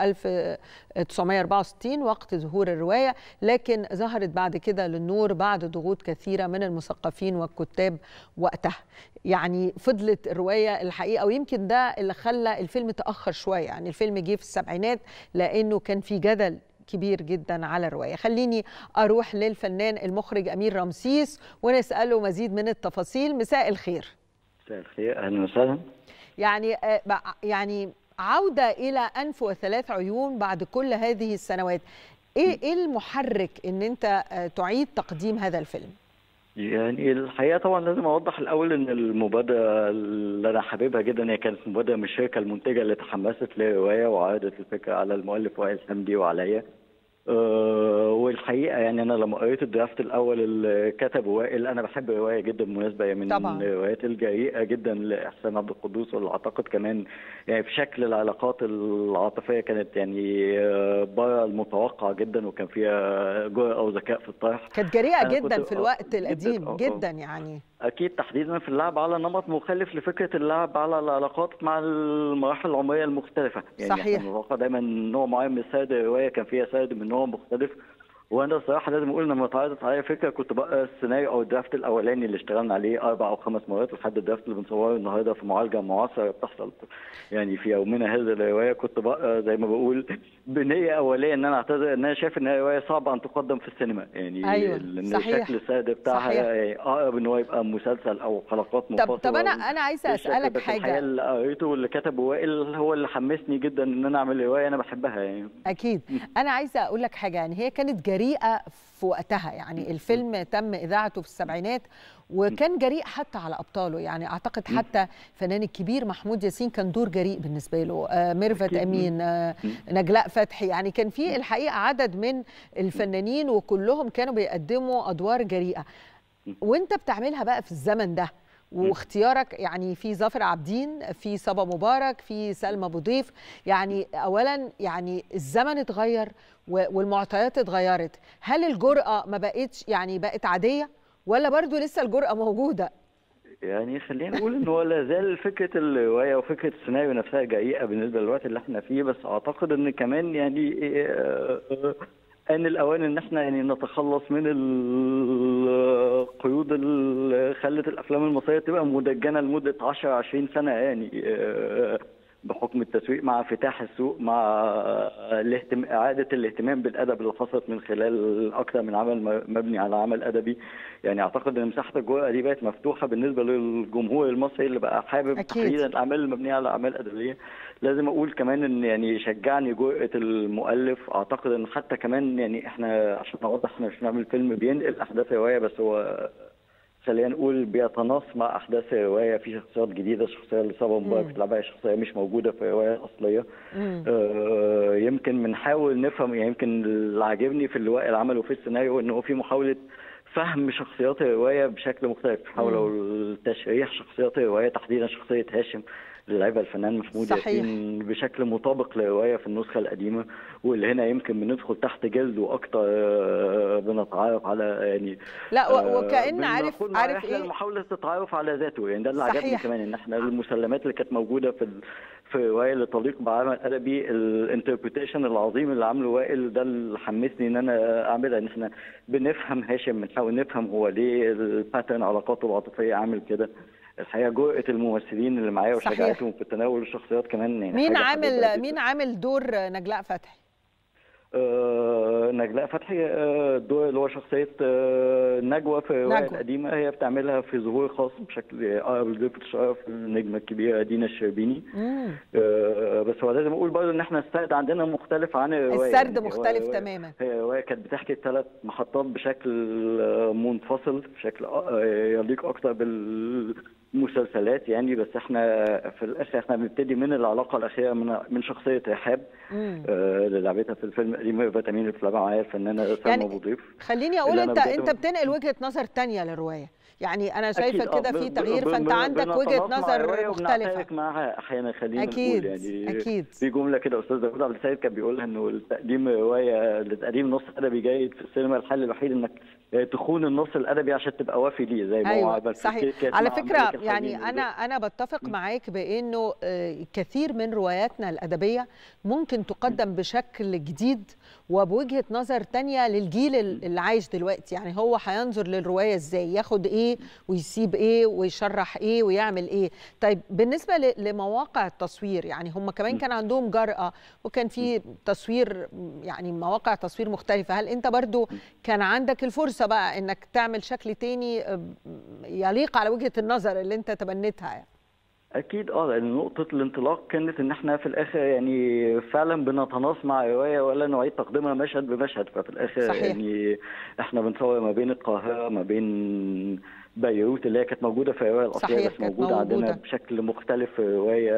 1964 وقت ظهور الرواية لكن ظهرت بعد كده للنور بعد ضغوط كثيرة من المثقفين والكتاب وقتها يعني فضلت الرواية الحقيقة ويمكن ده اللي خلى الفيلم تأخر شوية يعني الفيلم جه في السبعينات لأنه كان في جدل كبير جدا على الرواية خليني أروح للفنان المخرج أمير رمسيس ونسأله مزيد من التفاصيل مساء الخير مساء الخير أهلا وسهلا يعني يعني عودة إلى أنف وثلاث عيون بعد كل هذه السنوات إيه إيه المحرك إن أنت تعيد تقديم هذا الفيلم؟ يعني الحقيقه طبعا لازم اوضح الاول ان المبادره اللي انا حاببها جدا هي كانت مبادره من الشركه المنتجه اللي تحمست للروايه وعرضت الفكره على المؤلف وائل حمدي وعليا أه والحقيقه يعني انا لما قريت الدرافت الاول اللي كتبه وائل انا بحب الروايه جدا بالمناسبه هي من طبعا. الروايات الجريئه جدا لاحسان عبد القدوس واللي اعتقد كمان يعني في شكل العلاقات العاطفيه كانت يعني بره المتوقع جدا وكان فيها جرأه وذكاء في الطرح كانت جريئه جدا في الوقت القديم جدا, جداً يعني اكيد تحديدا في اللعب على نمط مخالف لفكره اللعب على العلاقات مع المراحل العمريه المختلفه يعني صحيح متوقع دايما نوع معين من سرد الروايه كان فيها سرد من نوع مختلف وانا الصراحه لازم اقول لما اتعرضت عليا فكره كنت بقرا السيناريو او الدرافت الاولاني اللي اشتغلنا عليه اربع او خمس مرات لحد الدرافت اللي بنصوره النهارده في معالجه معاصره بتحصل يعني في يومنا هذا الروايه كنت بقرا زي ما بقول بنيه اوليه ان انا اعتذر ان انا شايف ان هي روايه صعبه ان تقدم في السينما يعني أيوة. لان صحيح. شكل السرد بتاعها يعني اقرب ان هو يبقى مسلسل او حلقات منفصله طب طب انا انا عايزه اسالك حاجه الحقيقه اللي قريته واللي كتبه وائل هو اللي حمسني جدا ان انا اعمل روايه انا بحبها يعني اكيد انا عايزه اقول لك حاجه يعني هي كانت جريئه في وقتها يعني الفيلم تم اذاعته في السبعينات وكان جريء حتى على ابطاله يعني اعتقد حتى الفنان الكبير محمود ياسين كان دور جريء بالنسبه له آه ميرفت امين آه نجلاء فتحي يعني كان في الحقيقه عدد من الفنانين وكلهم كانوا بيقدموا ادوار جريئه وانت بتعملها بقى في الزمن ده واختيارك يعني في ظافر عابدين في صبا مبارك في سلمى ابو ضيف يعني اولا يعني الزمن اتغير والمعطيات اتغيرت هل الجرأة ما بقتش يعني بقت عادية ولا برضو لسه الجرأة موجودة يعني خلينا نقول ان هو لا زال فكره الروايه وفكره السيناريو نفسها جريئه بالنسبه للوقت اللي احنا فيه بس اعتقد ان كمان يعني ان الاوان ان احنا يعني نتخلص من القيود اللي خلت الافلام المصريه تبقى مدجنه لمده 10 20 سنه يعني بحكم التسويق مع انفتاح السوق مع الاهتم... اعاده الاهتمام بالادب اللي حصلت من خلال اكثر من عمل مبني على عمل ادبي يعني اعتقد ان مساحه الجرأه دي بقت مفتوحه بالنسبه للجمهور المصري اللي بقى حابب تحديدا الاعمال المبنيه على اعمال ادبيه لازم اقول كمان ان يعني شجعني جرأه المؤلف اعتقد ان حتى كمان يعني احنا عشان نوضح احنا مش بنعمل فيلم بينقل احداث روايه بس هو خلينا نقول بيتناص مع احداث الروايه في شخصيات جديده الشخصيه اللي صابه مبارك بتلعبها شخصيه مش موجوده في الروايه الاصليه آه يمكن بنحاول نفهم يعني يمكن اللي عاجبني في اللي وائل عمله في السيناريو ان هو في محاوله فهم شخصيات الروايه بشكل مختلف حاولوا تشريح شخصيات الروايه تحديدا شخصيه هاشم لعبها الفنان محمود صحيح. ياسين بشكل مطابق لروايه في النسخه القديمه واللي هنا يمكن بندخل تحت جلده اكتر آه، بنتعرف على يعني لا و- آه، وكأن عارف بناخد مع عارف رحلة ايه لمحاولة التعرف على ذاته يعني ده اللي عجبني صحيح. كمان ان احنا المسلمات اللي كانت موجوده في ال... في روايه اللي تليق بعمل ادبي الانتربريتيشن العظيم اللي عامله وائل ده اللي حمسني ان انا اعملها ان احنا بنفهم هاشم بنحاول نفهم هو ليه الباترن علاقاته العاطفيه عامل كده الحقيقه جرأة الممثلين اللي معايا صحيح. وشجاعتهم في تناول الشخصيات كمان يعني مين حاجة حبيتها عامل جداً. مين عامل دور نجلاء فتحي آه، نجلاء فتحي آه، الدور اللي هو شخصية آه، نجوى في الرواية نجوى. القديمة هي بتعملها في ظهور خاص بشكل أقرب لضيفة الشرف النجمة الكبيرة دينا الشربيني مم. آه، بس هو لازم أقول برضه إن إحنا السرد عندنا مختلف عن الرواية السرد يعني هو مختلف رواية- تماما هي رواية كانت بتحكي ثلاث محطات بشكل آه، منفصل بشكل آه، يليق أكتر بالمسلسلات يعني بس احنا في الآخر احنا بنبتدي من العلاقة الأخيرة من من شخصية رحاب مم. آه، اللي لعبتها في الفيلم القديم فيتامين اللي بتلعبها معايا الفنانه سلمى يعني ابو ضيف خليني اقول اللي أنا انت بجد انت ب- بتنقل وجهه نظر تانية للروايه يعني انا شايفه أكيد، آه، كده ب- في ب- تغيير ب- فانت ب- عندك وجهه بنتناقش مع نظر الرواية مختلفه وبنعترك معاها احيانا خلينا أكيد، نقول يعني أكيد. في جمله كده استاذ داوود عبد السيد كان بيقولها انه التقديم روايه لتقديم نص ادبي جيد في السينما الحل الوحيد انك تخون النص الادبي عشان تبقى وافي ليه زي ما هو ايوه عمل في صحيح الكيت على مع فكره ملك يعني الحزين انا انا بتفق معاك بانه آه، كثير من رواياتنا الادبيه ممكن تقدم بشكل جديد وبوجهه نظر تانية للجيل ال- اللي عايش دلوقتي يعني هو هينظر للروايه ازاي ياخد ايه ويسيب ايه ويشرح ايه ويعمل ايه طيب بالنسبه ل- لمواقع التصوير يعني هم كمان كان عندهم جرأة وكان في تصوير يعني مواقع تصوير مختلفه هل انت برضو كان عندك الفرصه بقى انك تعمل شكل تاني آه، يليق على وجهه النظر اللي انت تبنيتها يعني اكيد اه لان نقطه الانطلاق كانت ان احنا في الاخر يعني فعلا بنتناص مع روايه ولا نعيد تقديمها مشهد بمشهد ففي الاخر صحيح. يعني احنا بنصور ما بين القاهره ما بين بيروت اللي هي كانت موجوده في الروايه الاصليه صحيح، بس كانت موجوده عندنا موجودة. بشكل مختلف في روايه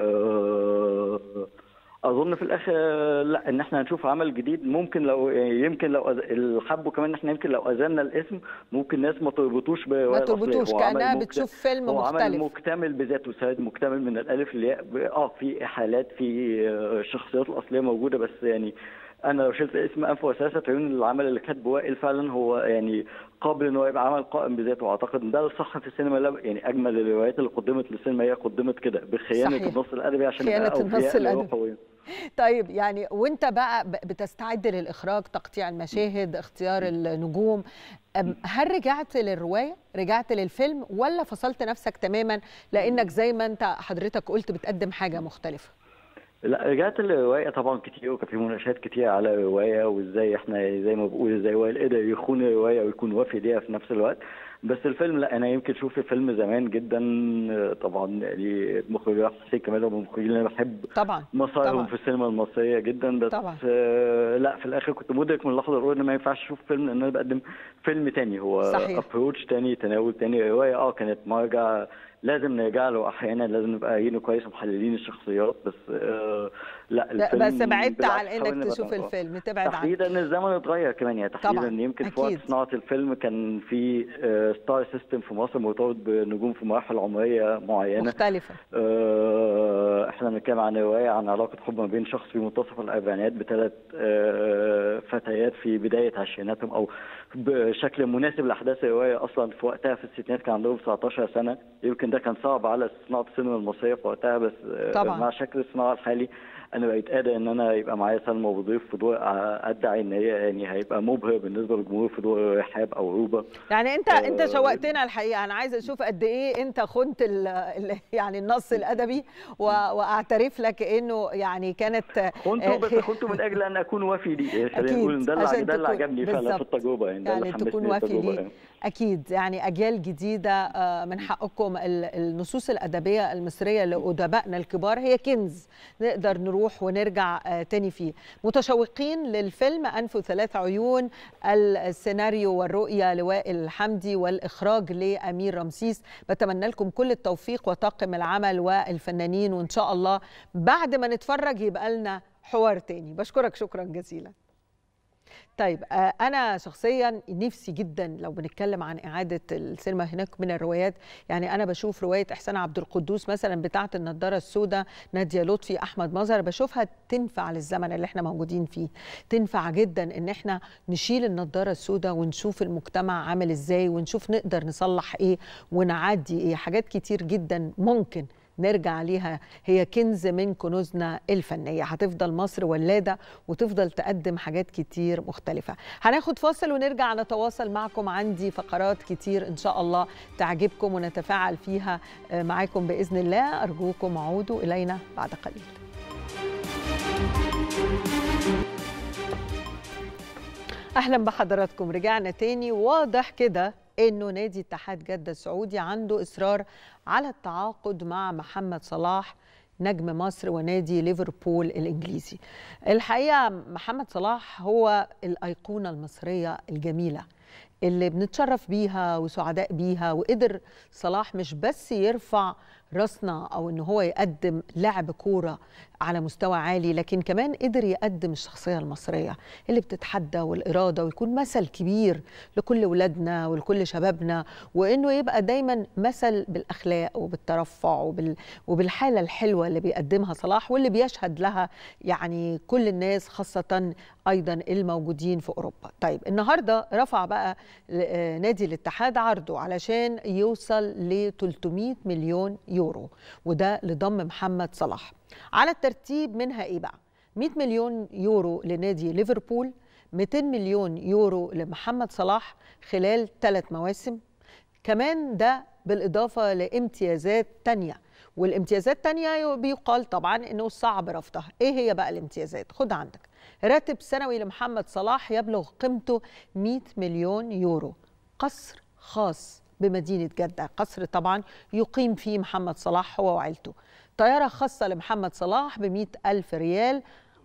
آه، اظن في الاخر لا ان احنا هنشوف عمل جديد ممكن لو يمكن لو أز... اللي حبوا كمان ان احنا يمكن لو اذلنا الاسم ممكن ناس ما تربطوش ما بالروايه الأصلية. تربطوش هو عمل كانها مكت- بتشوف فيلم هو عمل مختلف مكتمل بذاته سرد مكتمل من الالف للياء ب- اه في احالات في آه، الشخصيات الاصليه موجوده بس يعني انا لو شلت اسم انف وساسه تقولون العمل اللي كاتبه وائل فعلا هو يعني قابل ان هو يبقى عمل قائم بذاته واعتقد ان ده الصح في السينما لا يعني اجمل الروايات اللي قدمت للسينما هي قدمت كده بخيانه صحيح. النص الادبي عشان خيانة يبقى النص أوفياء الأدبي. لروحه. طيب يعني وانت بقى ب- بتستعد للاخراج تقطيع المشاهد اختيار النجوم أم- هل رجعت للروايه رجعت للفيلم ولا فصلت نفسك تماما لانك زي ما انت حضرتك قلت بتقدم حاجه مختلفه لا رجعت للرواية طبعا كتير وكان في مناقشات كتير على الرواية وازاي احنا زي ما بقول ازاي وائل قدر يخون الرواية ويكون وافي ليها في نفس الوقت بس الفيلم لا انا يمكن شوف الفيلم زمان جدا طبعا يعني المخرج حسين كمال هو من المخرجين اللي انا بحب طبعا مسارهم طبعا. في السينما المصرية جدا بس طبعا. آه لا في الاخر كنت مدرك من اللحظة الاولى ان ما ينفعش اشوف فيلم لان انا بقدم فيلم تاني هو صحيح. ابروتش تاني تناول تاني رواية اه كانت مرجع لازم نرجع له احيانا لازم نبقى قايلينه كويس ومحللين الشخصيات بس آه لا لا الفيلم بس بعدت بالعكس عن حاول انك نبقى تشوف آه. الفيلم تبعد عنه تحديدا ان الزمن اتغير كمان يعني تحديدا طبعاً، يمكن في وقت أكيد. صناعه الفيلم كان في ستار سيستم في مصر مرتبط بنجوم في مراحل عمريه معينه مختلفه آه، احنا بنتكلم عن روايه عن علاقه حب ما بين شخص في منتصف الاربعينات بثلاث آه، فتيات في بدايه عشريناتهم او بشكل مناسب لاحداث الروايه اصلا في وقتها في الستينات كان عندهم 19 سنه يمكن ده كان صعب على صناعه السينما المصريه في وقتها بس آه، طبعاً. مع شكل الصناعه الحالي انا بقيت قادر ان انا يبقى معايا سلمى ابو ضيف في دور آه، ادعي ان هي يعني هيبقى مبهر بالنسبه للجمهور في دور رحاب او روبه يعني انت انت آه، شوقتنا الحقيقه انا عايزه اشوف قد ايه انت خنت ال ال يعني النص الادبي و- واعترف لك انه يعني كانت خنته بس آه، خنته من اجل ان اكون وفي ليه يعني خلينا أكيد، نقول إن ده اللي عشان ده اللي تكون- عجبني فعلا في بالظبط. التجربه يعني ده اللي يعني حمسني تكون وافي للتجربة ليه يعني. اكيد يعني اجيال جديده آه، من حقكم ال- النصوص الادبيه المصريه لادبائنا الكبار هي كنز نقدر نروح ونرجع آه، تاني فيه متشوقين للفيلم انف وثلاث عيون السيناريو والرؤيه لوائل حمدي والاخراج لامير رمسيس بتمنى لكم كل التوفيق وطاقم العمل والفنانين وان شاء الله بعد ما نتفرج يبقى لنا حوار تاني بشكرك شكرا جزيلا طيب آه، انا شخصيا نفسي جدا لو بنتكلم عن اعاده السينما هناك من الروايات يعني انا بشوف روايه احسان عبد القدوس مثلا بتاعه النضاره السوداء ناديه لطفي احمد مظهر بشوفها تنفع للزمن اللي احنا موجودين فيه تنفع جدا ان احنا نشيل النضاره السوداء ونشوف المجتمع عامل ازاي ونشوف نقدر نصلح ايه ونعدي ايه حاجات كتير جدا ممكن نرجع ليها هي كنز من كنوزنا الفنية هتفضل مصر ولادة وتفضل تقدم حاجات كتير مختلفة هناخد فاصل ونرجع نتواصل معكم عندي فقرات كتير إن شاء الله تعجبكم ونتفاعل فيها آه، معاكم بإذن الله أرجوكم عودوا إلينا بعد قليل اهلا بحضراتكم رجعنا تاني واضح كده انه نادي اتحاد جده السعودي عنده اصرار على التعاقد مع محمد صلاح نجم مصر ونادي ليفربول الانجليزي الحقيقه محمد صلاح هو الايقونه المصريه الجميله اللي بنتشرف بيها وسعداء بيها وقدر صلاح مش بس يرفع راسنا او ان هو يقدم لعب كوره على مستوى عالي لكن كمان قدر يقدم الشخصيه المصريه اللي بتتحدى والاراده ويكون مثل كبير لكل ولادنا ولكل شبابنا وانه يبقى دايما مثل بالاخلاق وبالترفع وبال وبالحاله الحلوه اللي بيقدمها صلاح واللي بيشهد لها يعني كل الناس خاصه ايضا الموجودين في اوروبا. طيب النهارده رفع بقى آه، نادي الاتحاد عرضه علشان يوصل ل 300 مليون يورو وده لضم محمد صلاح. على الترتيب منها ايه بقى 100 مليون يورو لنادي ليفربول 200 مليون يورو لمحمد صلاح خلال ثلاث مواسم كمان ده بالإضافة لامتيازات تانية والامتيازات تانية بيقال طبعا انه صعب رفضها ايه هي بقى الامتيازات خد عندك راتب سنوي لمحمد صلاح يبلغ قيمته 100 مليون يورو قصر خاص بمدينة جدة قصر طبعا يقيم فيه محمد صلاح هو وعيلته طيارة خاصة لمحمد صلاح ب ألف ريال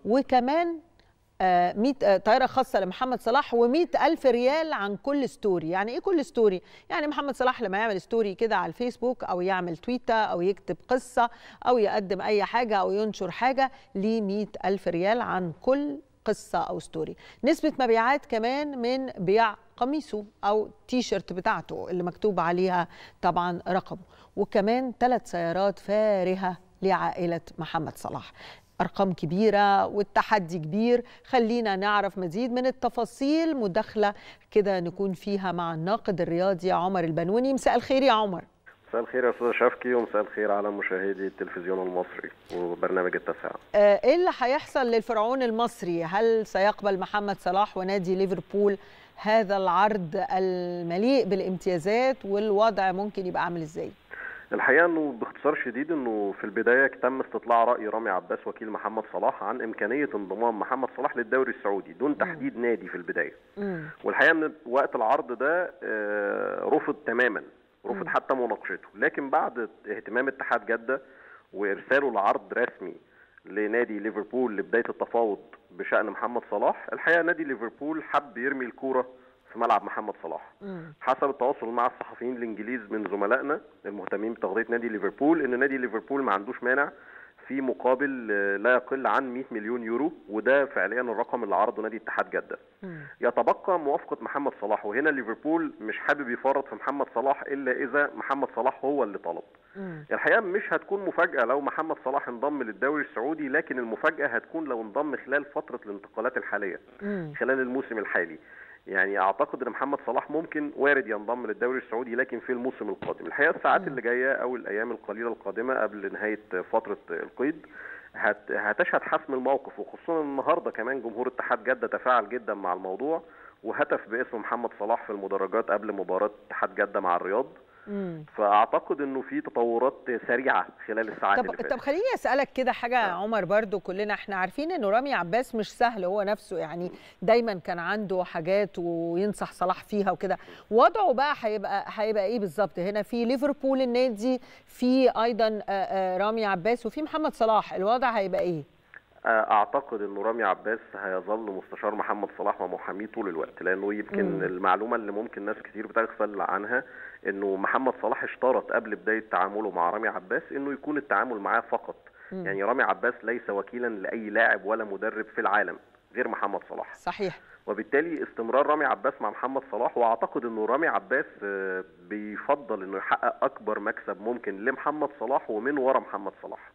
وكمان آه، 100 آه، طياره خاصه لمحمد صلاح و100 الف ريال عن كل ستوري يعني ايه كل ستوري يعني محمد صلاح لما يعمل ستوري كده على الفيسبوك او يعمل تويتر او يكتب قصه او يقدم اي حاجه او ينشر حاجه ليه 100 الف ريال عن كل قصه او ستوري نسبه مبيعات كمان من بيع قميصه او تي شيرت بتاعته اللي مكتوب عليها طبعا رقمه وكمان ثلاث سيارات فارهه لعائله محمد صلاح ارقام كبيره والتحدي كبير خلينا نعرف مزيد من التفاصيل مداخله كده نكون فيها مع الناقد الرياضي عمر البنوني مساء الخير يا عمر مساء الخير يا استاذ شفكي ومساء الخير على مشاهدي التلفزيون المصري وبرنامج التاسعة آه، ايه اللي هيحصل للفرعون المصري هل سيقبل محمد صلاح ونادي ليفربول هذا العرض المليء بالامتيازات والوضع ممكن يبقى عامل ازاي الحقيقه انه باختصار شديد انه في البدايه تم استطلاع راي رامي عباس وكيل محمد صلاح عن امكانيه انضمام محمد صلاح للدوري السعودي دون تحديد نادي في البدايه مم. والحقيقه ان وقت العرض ده آه، رفض تماما رفض مم. حتى مناقشته لكن بعد اهتمام اتحاد جده وارساله لعرض رسمي لنادي ليفربول لبدايه التفاوض بشان محمد صلاح الحقيقه نادي ليفربول حب يرمي الكوره في ملعب محمد صلاح مم. حسب التواصل مع الصحفيين الانجليز من زملائنا المهتمين بتغطيه نادي ليفربول ان نادي ليفربول ما عندوش مانع في مقابل آه، لا يقل عن 100 مليون يورو وده فعليا الرقم اللي عرضه نادي اتحاد جده مم. يتبقى موافقه محمد صلاح وهنا ليفربول مش حابب يفرط في محمد صلاح الا اذا محمد صلاح هو اللي طلب مم. الحقيقه مش هتكون مفاجاه لو محمد صلاح انضم للدوري السعودي لكن المفاجاه هتكون لو انضم خلال فتره الانتقالات الحاليه مم. خلال الموسم الحالي يعني اعتقد ان محمد صلاح ممكن وارد ينضم للدوري السعودي لكن في الموسم القادم الحقيقه الساعات مم. اللي جايه او الايام القليله القادمه قبل نهايه فتره القيد هت... هتشهد حسم الموقف وخصوصا النهارده كمان جمهور اتحاد جده تفاعل جدا مع الموضوع وهتف باسم محمد صلاح في المدرجات قبل مباراه اتحاد جده مع الرياض مم. فاعتقد انه في تطورات سريعه خلال الساعات طب اللي فاتت طب خليني اسالك كده حاجه يا عمر برضو كلنا احنا عارفين انه رامي عباس مش سهل هو نفسه يعني دايما كان عنده حاجات وينصح صلاح فيها وكده وضعه بقى هيبقى هيبقى ايه بالظبط هنا في ليفربول النادي في ايضا آه، آه، رامي عباس وفي محمد صلاح الوضع هيبقى ايه اعتقد انه رامي عباس هيظل مستشار محمد صلاح ومحاميه طول الوقت لانه يمكن مم. المعلومه اللي ممكن ناس كتير بتغفل عنها انه محمد صلاح اشترط قبل بدايه تعامله مع رامي عباس انه يكون التعامل معاه فقط مم. يعني رامي عباس ليس وكيلا لاي لاعب ولا مدرب في العالم غير محمد صلاح صحيح وبالتالي استمرار رامي عباس مع محمد صلاح واعتقد انه رامي عباس آه، بيفضل انه يحقق اكبر مكسب ممكن لمحمد صلاح ومن ورا محمد صلاح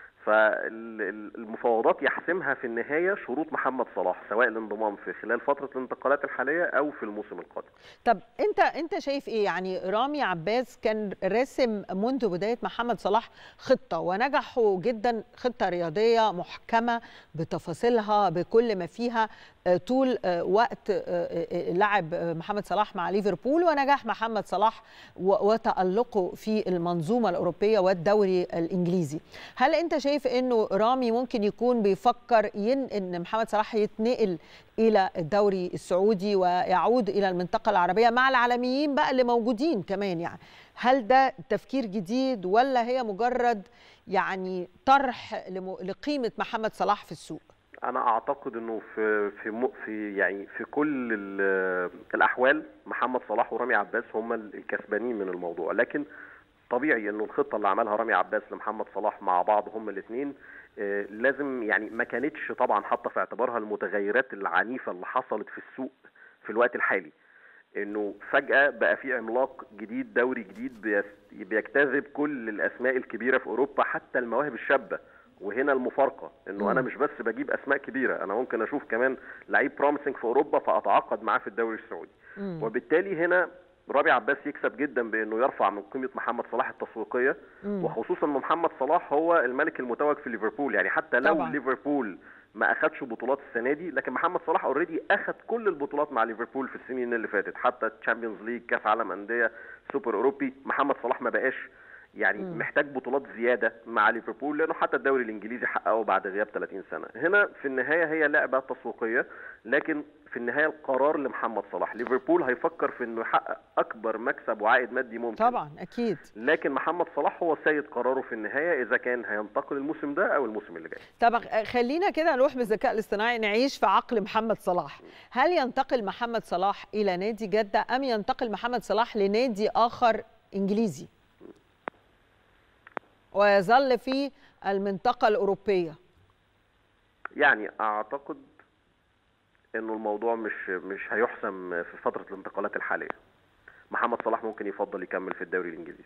فالمفاوضات يحسمها في النهايه شروط محمد صلاح سواء الانضمام في خلال فتره الانتقالات الحاليه او في الموسم القادم طب انت انت شايف ايه يعني رامي عباس كان راسم منذ بدايه محمد صلاح خطه ونجحوا جدا خطه رياضيه محكمه بتفاصيلها بكل ما فيها آه، طول آه، وقت آه، آه، لعب آه، محمد صلاح مع ليفربول ونجاح محمد صلاح و- وتألقه في المنظومه الاوروبيه والدوري الانجليزي هل انت شايف انه رامي ممكن يكون بيفكر ين ان محمد صلاح يتنقل الى الدوري السعودي ويعود الى المنطقه العربيه مع العالميين بقى اللي موجودين كمان يعني هل ده تفكير جديد ولا هي مجرد يعني طرح لم- لقيمه محمد صلاح في السوق انا اعتقد انه في في م- في يعني في كل ال- الاحوال محمد صلاح ورامي عباس هم الكسبانين من الموضوع لكن طبيعي انه الخطه اللي عملها رامي عباس لمحمد صلاح مع بعض هم الاثنين لازم يعني ما كانتش طبعا حاطه في اعتبارها المتغيرات العنيفه اللي حصلت في السوق في الوقت الحالي انه فجاه بقى في عملاق جديد دوري جديد بيس- بيجتذب كل الاسماء الكبيره في اوروبا حتى المواهب الشابه وهنا المفارقه انه انا مش بس بجيب اسماء كبيره انا ممكن اشوف كمان لعيب بروميسنج في اوروبا فاتعاقد معاه في الدوري السعودي وبالتالي هنا رامي عباس يكسب جدا بانه يرفع من قيمه محمد صلاح التسويقيه وخصوصا ان محمد صلاح هو الملك المتوج في ليفربول يعني حتى لو طبعاً. ليفربول ما اخدش بطولات السنه دي لكن محمد صلاح اوريدي اخد كل البطولات مع ليفربول في السنين اللي فاتت حتى تشامبيونز ليج كاس عالم انديه سوبر اوروبي محمد صلاح ما بقاش يعني مم. محتاج بطولات زياده مع ليفربول لانه حتى الدوري الانجليزي حققه بعد غياب 30 سنه هنا في النهايه هي لعبه تسويقيه لكن في النهايه القرار لمحمد صلاح ليفربول هيفكر في انه يحقق اكبر مكسب وعائد مادي ممكن طبعا اكيد لكن محمد صلاح هو سيد قراره في النهايه اذا كان هينتقل الموسم ده او الموسم اللي جاي طب خلينا كده نروح بالذكاء الاصطناعي نعيش في عقل محمد صلاح هل ينتقل محمد صلاح الى نادي جده ام ينتقل محمد صلاح لنادي اخر انجليزي ويظل في المنطقه الاوروبيه يعني اعتقد انه الموضوع مش مش هيحسم في فتره الانتقالات الحاليه محمد صلاح ممكن يفضل يكمل في الدوري الانجليزي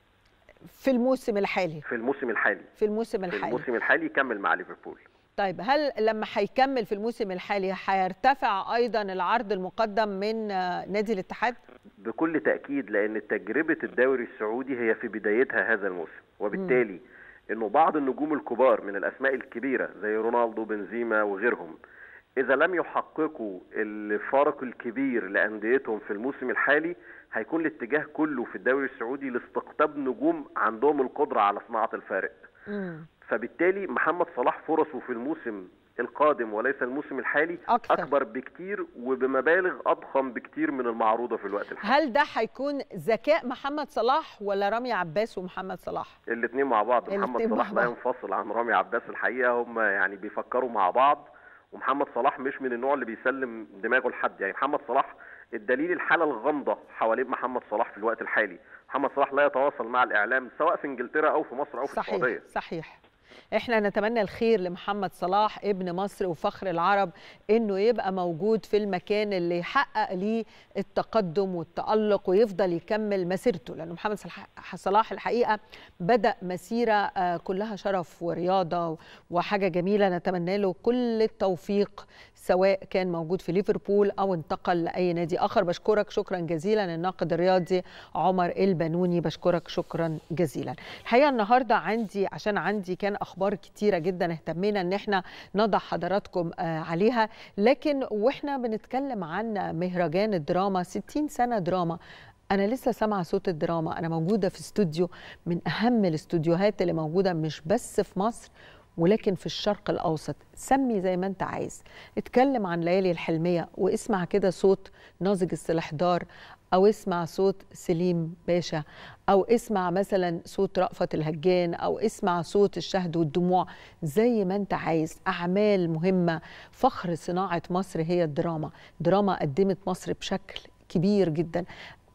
في الموسم الحالي في الموسم الحالي في الموسم في الحالي الموسم الحالي يكمل مع ليفربول طيب هل لما هيكمل في الموسم الحالي هيرتفع ايضا العرض المقدم من آه، نادي الاتحاد بكل تاكيد لان تجربه الدوري السعودي هي في بدايتها هذا الموسم وبالتالي انه بعض النجوم الكبار من الاسماء الكبيره زي رونالدو بنزيما وغيرهم اذا لم يحققوا الفارق الكبير لانديتهم في الموسم الحالي هيكون الاتجاه كله في الدوري السعودي لاستقطاب نجوم عندهم القدره على صناعه الفارق مم. فبالتالي محمد صلاح فرصه في الموسم القادم وليس الموسم الحالي أكثر. اكبر بكتير وبمبالغ اضخم بكتير من المعروضه في الوقت الحالي هل ده هيكون ذكاء محمد صلاح ولا رامي عباس ومحمد صلاح الاثنين مع بعض محمد الاتنين صلاح مع لا بعض. ينفصل عن رامي عباس الحقيقه هم يعني بيفكروا مع بعض ومحمد صلاح مش من النوع اللي بيسلم دماغه لحد يعني محمد صلاح الدليل الحاله الغامضه حوالين محمد صلاح في الوقت الحالي محمد صلاح لا يتواصل مع الاعلام سواء في انجلترا او في مصر او في صحيح السعوديه صحيح احنا نتمنى الخير لمحمد صلاح ابن مصر وفخر العرب انه يبقى موجود في المكان اللي يحقق ليه التقدم والتألق ويفضل يكمل مسيرته لانه محمد صلاح- صلاح الحقيقه بدأ مسيره آه، كلها شرف ورياضه وحاجه جميله نتمنى له كل التوفيق سواء كان موجود في ليفربول او انتقل لاي نادي اخر بشكرك شكرا جزيلا الناقد الرياضي عمر البنوني بشكرك شكرا جزيلا الحقيقه النهارده عندي عشان عندي كان اخبار كتيره جدا اهتمينا ان احنا نضع حضراتكم آه، عليها لكن واحنا بنتكلم عن مهرجان الدراما 60 سنه دراما أنا لسه سامعة صوت الدراما أنا موجودة في استوديو من أهم الاستوديوهات اللي موجودة مش بس في مصر ولكن في الشرق الأوسط سمي زي ما أنت عايز اتكلم عن ليالي الحلمية واسمع كده صوت ناظج السلحدار أو اسمع صوت سليم باشا أو اسمع مثلا صوت رأفت الهجان أو اسمع صوت الشهد والدموع زي ما أنت عايز أعمال مهمة فخر صناعة مصر هي الدراما دراما قدمت مصر بشكل كبير جدا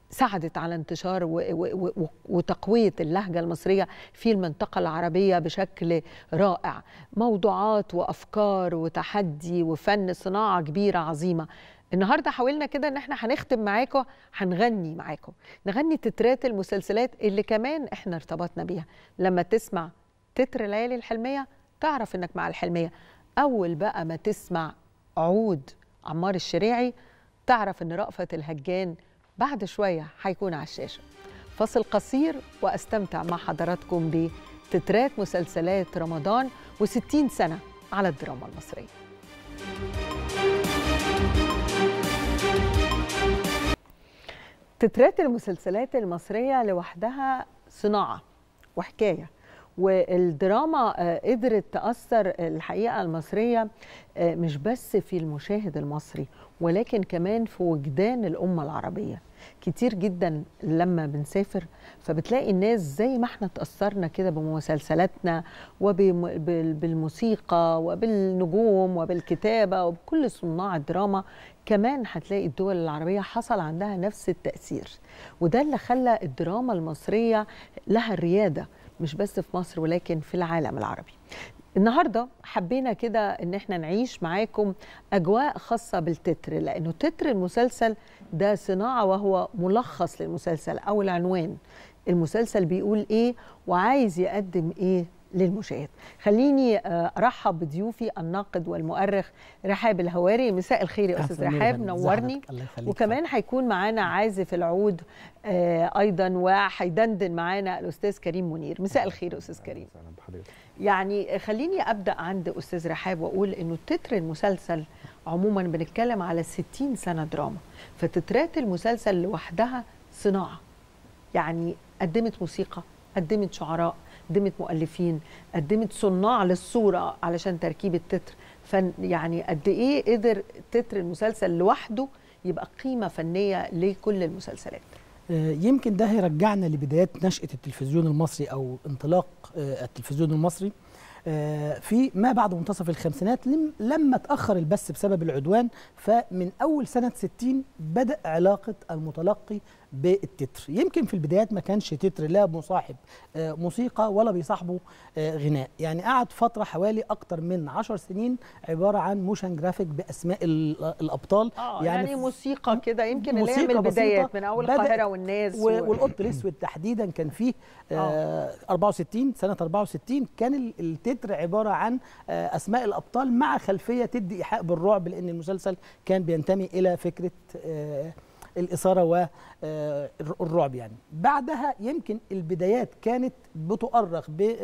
ساعدت على انتشار و و و وتقوية اللهجة المصرية في المنطقة العربية بشكل رائع موضوعات وأفكار وتحدي وفن صناعة كبيرة عظيمة النهاردة حاولنا كده ان احنا هنختم معاكم هنغني معاكم نغني تترات المسلسلات اللي كمان احنا ارتبطنا بيها لما تسمع تتر ليالي الحلمية تعرف انك مع الحلمية اول بقى ما تسمع عود عمار الشريعي تعرف ان رأفت الهجان بعد شوية هيكون على الشاشة فاصل قصير واستمتع مع حضراتكم بتترات مسلسلات رمضان و60 سنة على الدراما المصرية تترات المسلسلات المصرية لوحدها صناعة وحكاية والدراما قدرت تأثر الحقيقة المصرية مش بس في المشاهد المصري ولكن كمان في وجدان الأمة العربية كتير جدا لما بنسافر فبتلاقي الناس زي ما احنا تأثرنا كده بمسلسلاتنا وبالموسيقى وبالنجوم وبالكتابة وبكل صناع الدراما كمان هتلاقي الدول العربية حصل عندها نفس التأثير وده اللي خلى الدراما المصرية لها الريادة مش بس في مصر ولكن في العالم العربي النهارده حبينا كده ان احنا نعيش معاكم اجواء خاصه بالتتر لانه تتر المسلسل ده صناعه وهو ملخص للمسلسل او العنوان المسلسل بيقول ايه وعايز يقدم ايه للمشاهد خليني ارحب بضيوفي الناقد والمؤرخ رحاب الهواري مساء الخير يا استاذ رحاب نورني وكمان هيكون معانا عازف العود ايضا وهيدندن معانا الاستاذ كريم منير مساء الخير استاذ كريم يعني خليني ابدا عند استاذ رحاب واقول انه تتر المسلسل عموما بنتكلم على 60 سنه دراما فتترات المسلسل لوحدها صناعه يعني قدمت موسيقى قدمت شعراء قدمت مؤلفين قدمت صناع للصوره علشان تركيب التتر فن يعني قد ايه قدر تتر المسلسل لوحده يبقى قيمه فنيه لكل المسلسلات يمكن ده هيرجعنا لبدايات نشأة التلفزيون المصري أو انطلاق التلفزيون المصري في ما بعد منتصف الخمسينات لما تأخر البث بسبب العدوان فمن أول سنة 60 بدأ علاقة المتلقي بالتتر يمكن في البدايات ما كانش تتر لا مصاحب موسيقى ولا بيصاحبه غناء يعني قعد فترة حوالي أكتر من عشر سنين عبارة عن موشن جرافيك بأسماء الأبطال آه يعني, يعني موسيقى كده يمكن اللي هي من البدايات من أول القاهرة والناس و... والقط الأسود تحديدا كان فيه آه 64 سنة 64 كان التتر عبارة عن آه أسماء الأبطال مع خلفية تدي إيحاء بالرعب لأن المسلسل كان بينتمي إلى فكرة آه الإثارة والرعب يعني بعدها يمكن البدايات كانت بتؤرخ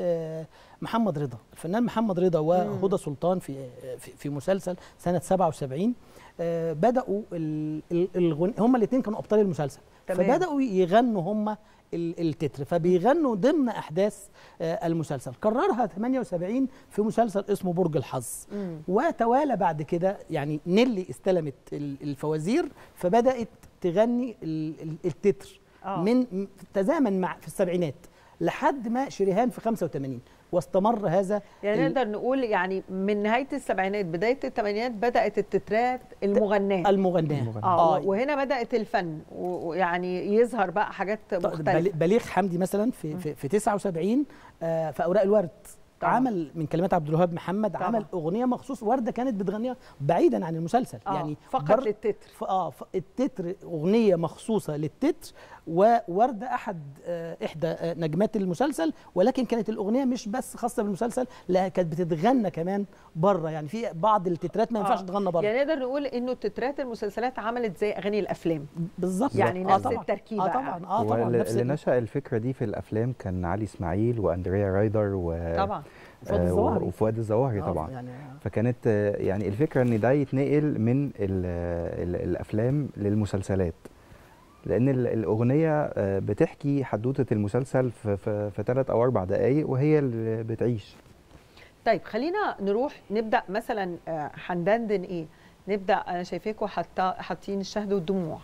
بمحمد رضا الفنان محمد رضا وهدى سلطان في في مسلسل سنة 77 بدأوا الغن... هم الاثنين كانوا أبطال المسلسل تمام. فبدأوا يغنوا هم التتر فبيغنوا ضمن احداث المسلسل كررها 78 في مسلسل اسمه برج الحظ مم. وتوالى بعد كده يعني نيلي استلمت الفوازير فبدات تغني التتر آه. من تزامن مع في السبعينات لحد ما شريهان في 85 واستمر هذا يعني نقدر نقول يعني من نهايه السبعينات بدايه الثمانينات بدات التترات المغناه المغناه اه وهنا بدات الفن ويعني يظهر بقى حاجات مختلفه بليغ حمدي مثلا في في, في 79 آه في اوراق الورد طبعا. عمل من كلمات عبد الوهاب محمد طبعا. عمل اغنيه مخصوص ورده كانت بتغنيها بعيدا عن المسلسل آه. يعني فقط بر... للتتر اه التتر اغنيه مخصوصه للتتر وورده احد آه احدى آه نجمات المسلسل ولكن كانت الاغنيه مش بس خاصه بالمسلسل لا كانت بتتغنى كمان بره يعني في بعض التترات ما ينفعش تغنى بره يعني نقدر نقول انه تترات المسلسلات عملت زي اغاني الافلام بالظبط يعني آه نفس طبعًا. التركيبه اه طبعا اه طبعا نفس اللي نشا الفكره دي في الافلام كان علي اسماعيل واندريا رايدر و طبعا فؤاد الظواهري وفؤاد الظواهري طبعا يعني فكانت يعني الفكره ان ده يتنقل من ال ال الافلام للمسلسلات لان الاغنيه بتحكي حدوته المسلسل في, في, في ثلاث او اربع دقائق وهي اللي بتعيش طيب خلينا نروح نبدا مثلا هندندن ايه نبدا انا شايفاكم حاطين الشهد والدموع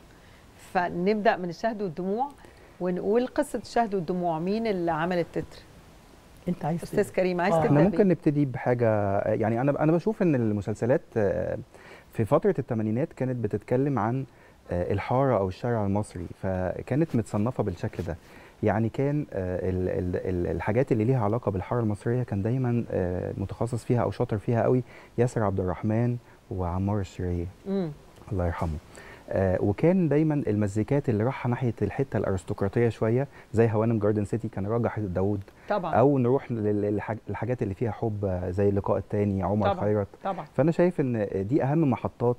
فنبدا من الشهد والدموع ونقول قصه الشهد والدموع مين اللي عمل التتر انت عايز استاذ كريم عايز آه. تبدا احنا ممكن نبتدي بحاجه يعني انا انا بشوف ان المسلسلات في فتره الثمانينات كانت بتتكلم عن آه، الحاره او الشارع المصري فكانت متصنفه بالشكل ده يعني كان آه، ال- ال- ال- الحاجات اللي ليها علاقه بالحاره المصريه كان دايما آه، متخصص فيها او شاطر فيها قوي ياسر عبد الرحمن وعمار الشريه مم. الله يرحمه آه وكان دايما المزيكات اللي رايحه ناحيه الحته الارستقراطيه شويه زي هوانم جاردن سيتي كان راجح داوود طبعا او نروح للحاجات اللي فيها حب آه، زي اللقاء الثاني عمر طبعا خيرت طبعا فانا شايف ان دي اهم محطات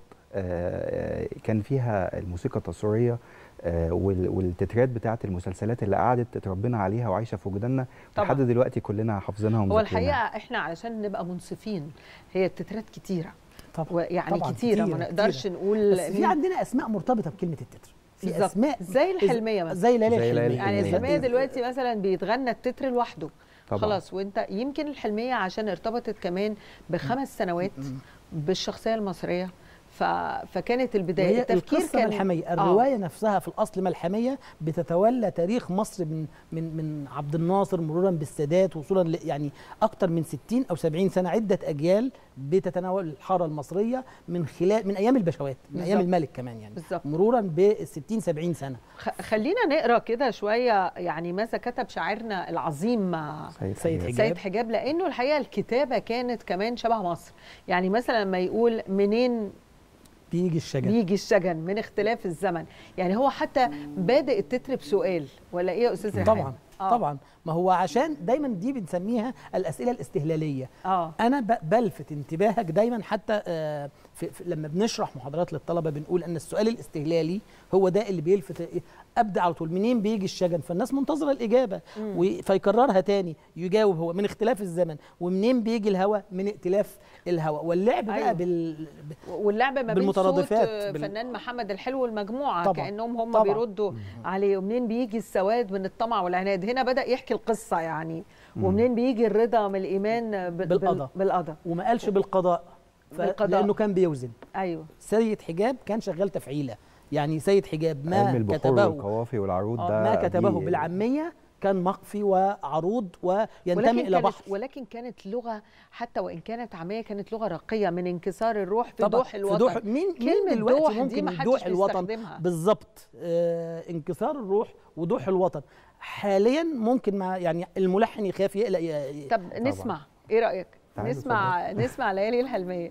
آه، كان فيها الموسيقى التصويريه آه، وال- والتترات بتاعه المسلسلات اللي قعدت اتربينا عليها وعايشه في وجداننا طبعاً. لحد دلوقتي كلنا حافظينها هو ومذاكرينها الحقيقه احنا علشان نبقى منصفين هي التترات كتيره طبعا ويعني طبعاً كتيره كتيرة، ما نقدرش كتيرة. نقول بس في عندنا اسماء مرتبطه بكلمه التتر في بالظبط. اسماء زي الحلميه مثلا زي ليالي زي ليالي الحلميه يعني الحلمية. الحلميه دلوقتي مثلا بيتغنى التتر لوحده طبعاً. خلاص وانت يمكن الحلميه عشان ارتبطت كمان بخمس سنوات بالشخصيه المصريه ف... فكانت البدايه وهي التفكير القصه كان ملحميه آه. الروايه نفسها في الاصل ملحميه بتتولى تاريخ مصر من من من عبد الناصر مرورا بالسادات وصولا ل يعني اكثر من 60 او 70 سنه عده اجيال بتتناول الحاره المصريه من خلال من ايام البشوات من ايام بالظبط. الملك كمان يعني بالظبط. مرورا ب 60 70 سنه خ... خلينا نقرا كده شويه يعني ماذا كتب شاعرنا العظيم سيد سيد حجاج. حجاج. سيد حجاب لانه الحقيقه الكتابه كانت كمان شبه مصر يعني مثلا لما يقول منين بيجي الشجن بيجي الشجن من اختلاف الزمن يعني هو حتى بادئ التتر بسؤال ولا ايه يا استاذ ريحان طبعا آه. طبعا ما هو عشان دايما دي بنسميها الاسئله الاستهلاليه اه انا ب- بلفت انتباهك دايما حتى آه، في في لما بنشرح محاضرات للطلبه بنقول ان السؤال الاستهلالي هو ده اللي بيلفت إيه؟ ابدا على طول منين بيجي الشجن فالناس منتظره الاجابه و- فيكررها تاني يجاوب هو من اختلاف الزمن ومنين بيجي الهواء من ائتلاف الهواء واللعب أيوة. بقى بال واللعب ما بين صوت بالمترادفات، آه، بال- فنان محمد الحلو والمجموعه طبعاً، كانهم هم طبعاً. بيردوا عليه ومنين بيجي السواد من الطمع والعناد هنا بدا يحكي القصه يعني ومنين بيجي الرضا من الايمان ب- بال- بالقضاء. بالقضاء وما قالش بالقضاء ف- بالقضاء. لانه كان بيوزن ايوه سيد حجاب كان شغال تفعيله يعني سيد حجاب علم ما البحور كتبه والقوافي والعروض آه، ده ما كتبه دي- بالعاميه كان مقفي وعروض وينتمي ولكن الى كانت بحر ولكن كانت لغه حتى وان كانت عاميه كانت لغه راقيه من انكسار الروح في طبعاً، دوح الوطن دوح مين مين كلمة دلوقتي دوح دي ممكن ما حدش يدوح الوطن بيستخدمها. بالظبط آه انكسار الروح ودوح الوطن حاليا ممكن مع يعني الملحن يخاف يقلق ي- ي- طب نسمع ايه رايك تعالوا نسمع نسمع ليالي الحلميه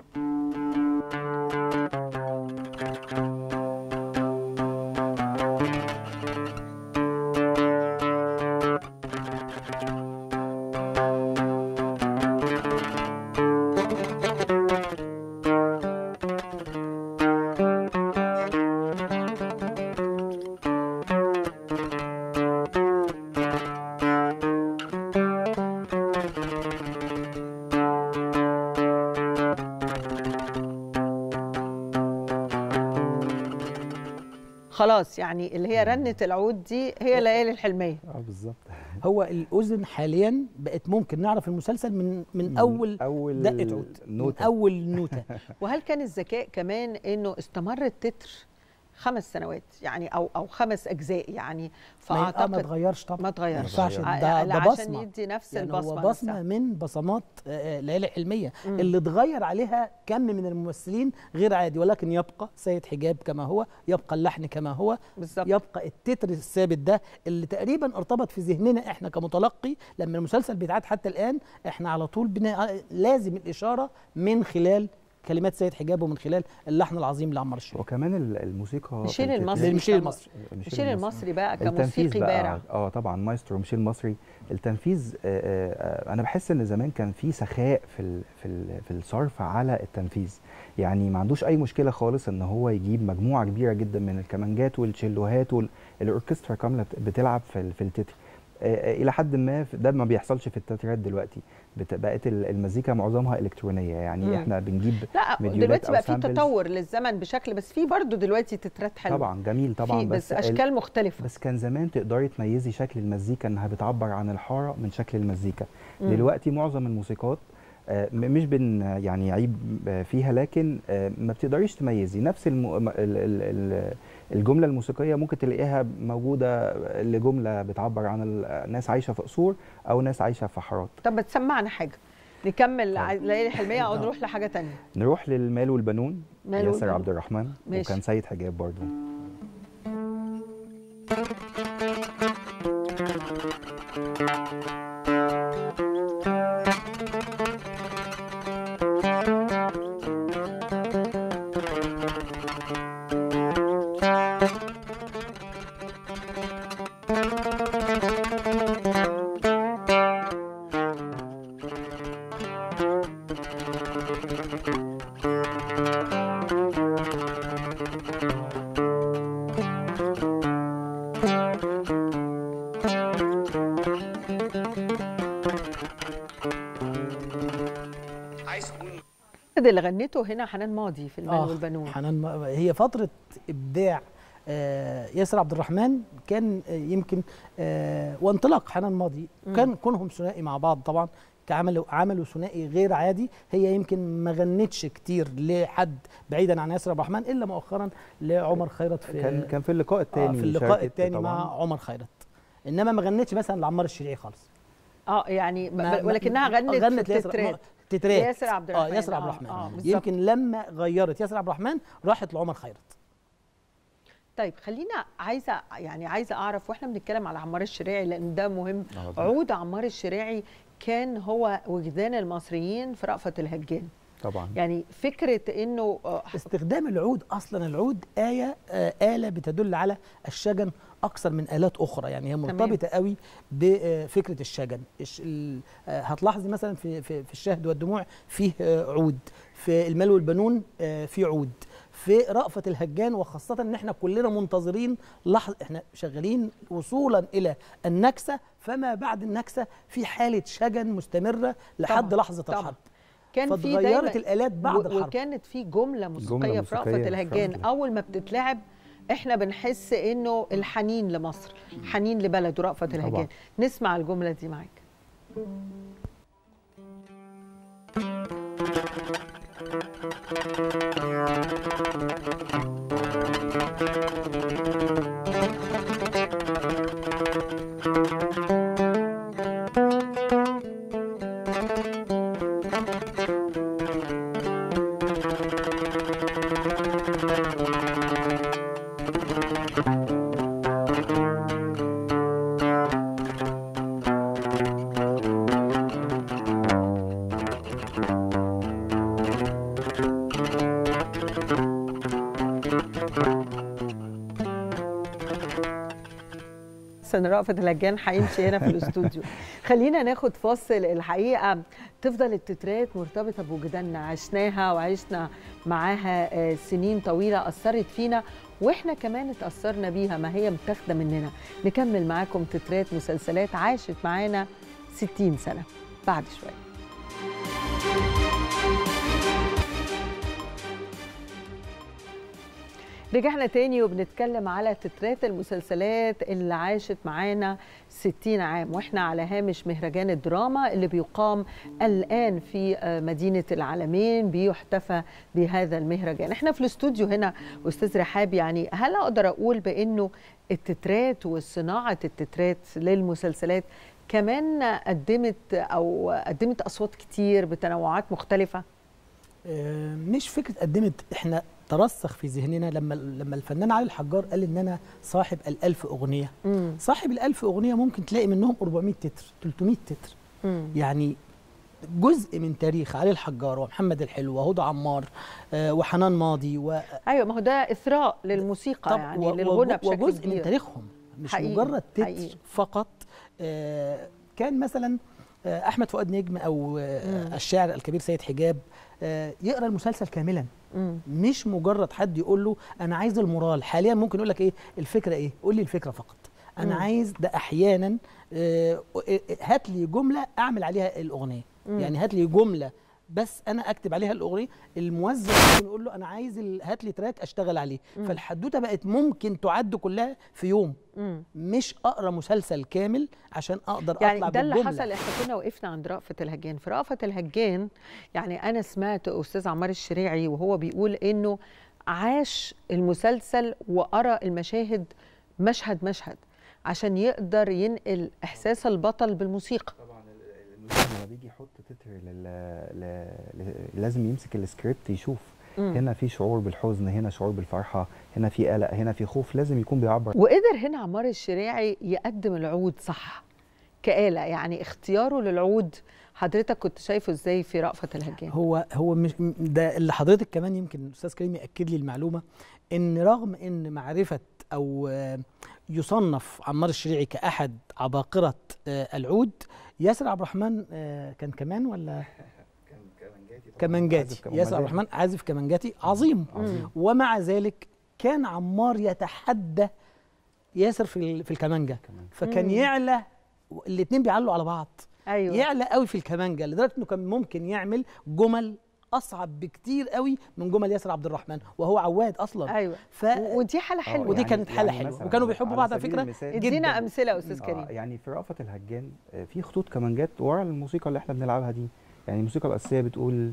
خلاص يعني اللي هي رنه العود دي هي ليالي الحلميه اه بالظبط هو الاذن حاليا بقت ممكن نعرف المسلسل من من اول اول دقه عود من نوتة. اول نوته وهل كان الذكاء كمان انه استمر التتر خمس سنوات يعني او او خمس اجزاء يعني ما, آه فاعتقد ما اتغيرش طبعا ما اتغيرش ما ينفعش ع- ده, ده عشان بصمه يدي نفس يعني البصمه هو بصمه نفسها. من بصمات آه، ليالي الحلميه مم. اللي اتغير عليها كم من الممثلين غير عادي ولكن يبقى سيد حجاب كما هو يبقى اللحن كما هو بالظبط يبقى التتر الثابت ده اللي تقريبا ارتبط في ذهننا احنا كمتلقي لما المسلسل بيتعاد حتى الان احنا على طول بنا لازم الاشاره من خلال كلمات سيد حجاب ومن خلال اللحن العظيم لعمر الشريف وكمان ال- الموسيقى في ميشيل التتر- المصري ميشيل المصري ميشيل المصري بقى التنفيذ كموسيقي بقى بارع اه طبعا مايسترو ميشيل المصري التنفيذ آه آه انا بحس ان زمان كان في سخاء في ال في ال في الصرف على التنفيذ يعني ما عندوش اي مشكله خالص ان هو يجيب مجموعه كبيره جدا من الكمانجات والتشيلوهات والاوركسترا كامله بت- بتلعب في ال- في التتر آه، آه، الى حد ما في- ده ما بيحصلش في التترات دلوقتي بت- بقت ال- المزيكا معظمها الكترونيه يعني مم. احنا بنجيب لا فيديوهات دلوقتي أو بقى في samples. تطور للزمن بشكل بس في برضه دلوقتي تترات حلوه طبعا جميل طبعا في بس, ال- اشكال مختلفه بس كان زمان تقدري تميزي شكل المزيكا انها بتعبر عن الحاره من شكل المزيكا مم. دلوقتي معظم الموسيقات آه، م- مش بن يعني عيب آه، فيها لكن آه، ما بتقدريش تميزي نفس الم... م- ال- ال- ال- الجمله الموسيقيه ممكن تلاقيها موجوده لجمله بتعبر عن ال- ناس عايشه في قصور او ناس عايشه في حارات طب ما تسمعنا حاجه نكمل ليالي الحلميه او نروح لحاجه تانية نروح للمال والبنون مال ياسر والبنون. عبد الرحمن ماشي. وكان سيد حجاب برضه ده اللي غنته هنا حنان ماضي في المال آه، والبنون حنان م- هي فتره ابداع آه، ياسر عبد الرحمن كان آه، يمكن آه، وانطلاق حنان ماضي مم. كان كونهم ثنائي مع بعض طبعا كعملوا عملوا ثنائي غير عادي هي يمكن ما غنتش كتير لحد بعيدا عن ياسر عبد الرحمن الا مؤخرا لعمر خيرت في كان كان في اللقاء آه الثاني في اللقاء الثاني مع عمر خيرت انما ما غنتش مثلا لعمار الشريعي خالص اه يعني ب- ما- ب- ولكنها ما- غنت, غنت في لياسر- التترات ما- تترات ياسر عبد الرحمن اه ياسر عبد آه، الرحمن آه، بالظبط. يمكن لما غيرت ياسر عبد الرحمن راحت لعمر خيرت طيب خلينا عايزه يعني عايزه اعرف واحنا بنتكلم على عمار الشريعي لان ده مهم آه، عود عمار الشريعي كان هو وجدان المصريين في رأفت الهجان طبعا يعني فكره انه آه، استخدام العود اصلا العود آية آه آلة بتدل على الشجن اكثر من آلات اخرى يعني هي مرتبطه قوي بفكره الشجن الش- ال- آه، هتلاحظي مثلا في في في الشهد والدموع فيه آه، عود في المال والبنون آه، في عود في رأفة الهجان وخاصة ان احنا كلنا منتظرين لحظة احنا شغالين وصولا الى النكسة فما بعد النكسة في حالة شجن مستمرة لحد طبعاً، لحظة طبعاً. الحرب كان في فاتغيرت دايما الآلات بعد و- الحرب وكانت في جمله موسيقيه في رأفت موسيقية في الهجان رأفت. اول ما بتتلعب احنا بنحس انه الحنين لمصر حنين لبلد رأفت الهجان طبعاً. نسمع الجمله دي معاك حسن رأفت الهجان هيمشي هنا في الاستوديو خلينا ناخد فاصل الحقيقه تفضل التترات مرتبطه بوجداننا عشناها وعشنا معاها آه، سنين طويله اثرت فينا واحنا كمان اتاثرنا بيها ما هي متاخده مننا نكمل معاكم تترات مسلسلات عاشت معانا 60 سنه بعد شويه رجعنا تاني وبنتكلم على تترات المسلسلات اللي عاشت معانا 60 عام واحنا على هامش مهرجان الدراما اللي بيقام الان في آه، مدينه العالمين بيحتفى بهذا المهرجان احنا في الاستوديو هنا استاذ رحاب يعني هل اقدر اقول بانه التترات وصناعه التترات للمسلسلات كمان قدمت او قدمت اصوات كتير بتنوعات مختلفه آه، مش فكره قدمت احنا ترسخ في ذهننا لما لما الفنان علي الحجار قال ان انا صاحب الألف اغنيه مم. صاحب الألف اغنيه ممكن تلاقي منهم 400 تتر 300 تتر مم. يعني جزء من تاريخ علي الحجار ومحمد الحلو وهدى عمار آه، وحنان ماضي و ايوه ما هو ده اثراء للموسيقى طب يعني و- للغنى وج- بشكل وجزء كبير من تاريخهم مش حقيقي، مجرد تتر حقيقي. فقط آه، كان مثلا آه، احمد فؤاد نجم او آه، مم. الشاعر الكبير سيد حجاب آه، يقرا المسلسل كاملا مم. مش مجرد حد يقول له انا عايز المورال حاليا ممكن يقول لك ايه الفكره ايه قول لي الفكره فقط انا مم. عايز ده احيانا آه، آه، هات لي جمله اعمل عليها الاغنيه مم. يعني هات لي جمله بس انا اكتب عليها الاغنيه الموزع ممكن يقول له انا عايز ال- هات لي تراك اشتغل عليه مم. فالحدوته بقت ممكن تعد كلها في يوم مم. مش اقرا مسلسل كامل عشان اقدر يعني اطلع ده اللي بالجملة. حصل احنا كنا وقفنا عند رأفت الهجان في رأفت الهجان يعني انا سمعت استاذ عمار الشريعي وهو بيقول انه عاش المسلسل وقرا المشاهد مشهد مشهد عشان يقدر ينقل احساس البطل بالموسيقى الموسيقى بيجي يحط تتر لل... ل... ل... لازم يمسك السكريبت يشوف مم. هنا في شعور بالحزن هنا شعور بالفرحه هنا في قلق هنا في خوف لازم يكون بيعبر وقدر هنا عمار الشريعي يقدم العود صح كآلة يعني اختياره للعود حضرتك كنت شايفه ازاي في رأفت الهجان هو هو مش م- ده اللي حضرتك كمان يمكن الاستاذ كريم ياكد لي المعلومه ان رغم ان معرفه او آه، يصنف عمار الشريعي كاحد عباقره آه، العود ياسر عبد الرحمن آه، كان كمان ولا كمانجاتي ياسر عبد الرحمن عازف كمانجاتي عظيم عظيم. ومع ذلك كان عمار يتحدى ياسر في ال- في الكمانجه فكان مم. يعلى الاثنين بيعلوا على بعض ايوه يعلى قوي في الكمانجه لدرجه انه كان ممكن يعمل جمل اصعب بكتير قوي من جمل ياسر عبد الرحمن وهو عواد اصلا ايوه ف و- ودي حالة حلوة ودي يعني- كانت حاله يعني حلوه مثلاً وكانوا بيحبوا على بعض على سبيل فكره المثال- ادينا جداً. امثلة يا استاذ كريم آه يعني في رأفت الهجان آه، في خطوط كمانجات ورا الموسيقى اللي احنا بنلعبها دي يعني الموسيقى الأساسية بتقول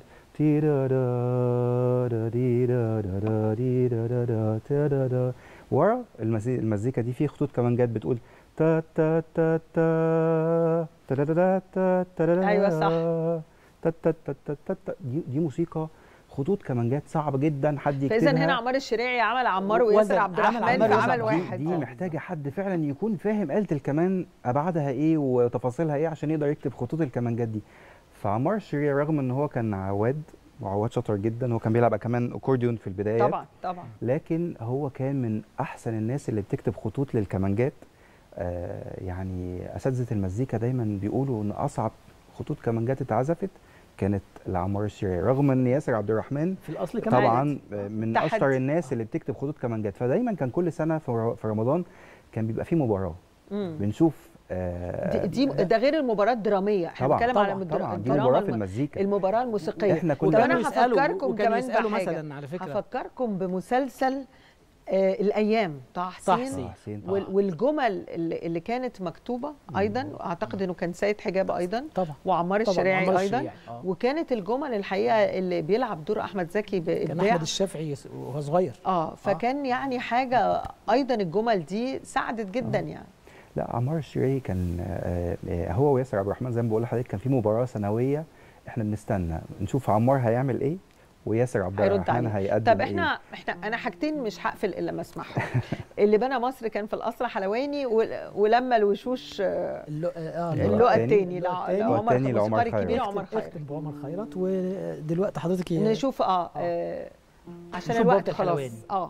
تيرارا دا ديرا دا دا ديرا دا دا تا دا دا. ورا المزي- المزيكا دي في خطوط كمانجات بتقول تا تا تا تا تا دا دا دا تا تا دا دا أيوة صح. تا تا تا تا تا تا. دي دي موسيقى خطوط كمانجات صعبة جدا حد يكتبها فاذا هنا عمار الشريعي عمل عمار وزن- وياسر عبد عمل الرحمن عمار في عمل وياسر. دي, واحد دي آه. محتاجه حد فعلا يكون فاهم آلة الكمان ابعادها ايه وتفاصيلها ايه عشان يقدر يكتب خطوط الكمانجات دي فعمار الشريعي رغم ان هو كان عواد وعواد شاطر جدا هو كان بيلعب كمان اكورديون في البدايه طبعا طبعا لكن هو كان من احسن الناس اللي بتكتب خطوط للكمانجات آه يعني اساتذه المزيكا دايما بيقولوا ان اصعب خطوط كمانجات اتعزفت كانت لعمار الشريعي رغم ان ياسر عبد الرحمن في الاصل كمان طبعا آه، من تحدي. اشطر الناس اللي بتكتب خطوط كمانجات فدايما كان كل سنه في ر- في رمضان كان بيبقى في مباراه مم. بنشوف آه، دي, دي ده غير المباراة الدرامية احنا طبعا بنتكلم على طبعا، الدرا- طبعا دي الدراما مباراه في الم- المزيكا المباراة الموسيقية احنا طب كنا انا وكانوا يسالوا هفكركم وكانوا كمان يسالوا بحاجة مثلا على فكره هفكركم بمسلسل آه الايام طه طه حسين حسين. حسين وال- والجمل اللي, اللي كانت مكتوبه ايضا اعتقد انه كان سيد حجاب ايضا طبعا وعمار طبعاً، الشريعي عمار ايضا الشريعي، آه. وكانت الجمل الحقيقه اللي بيلعب دور احمد زكي كان بابداع احمد الشافعي يس- وهو صغير اه فكان يعني حاجه ايضا الجمل دي ساعدت جدا يعني لا عمار الشريعي كان آه، آه، هو وياسر عبد الرحمن زي ما بقول لحضرتك كان في مباراه سنويه احنا بنستنى نشوف عمار هيعمل ايه وياسر عبد هيرد الرحمن عليه هيقدم طب احنا احنا انا حاجتين مش هقفل الا ما اسمعهم اللي بنى مصر كان في القصر حلواني ول- ولما الوشوش آه، اللو- اه اللقاء التاني. الثاني اللقاء التاني. لعمر والتاني لعمر الموسيقار خيرت. الكبير عمر اختم- خيرت اختم بعمر خيرت ودلوقتي حضرتك ي- نشوف اه, آه عشان نشوف الوقت بوابة خلاص الحلواني. اه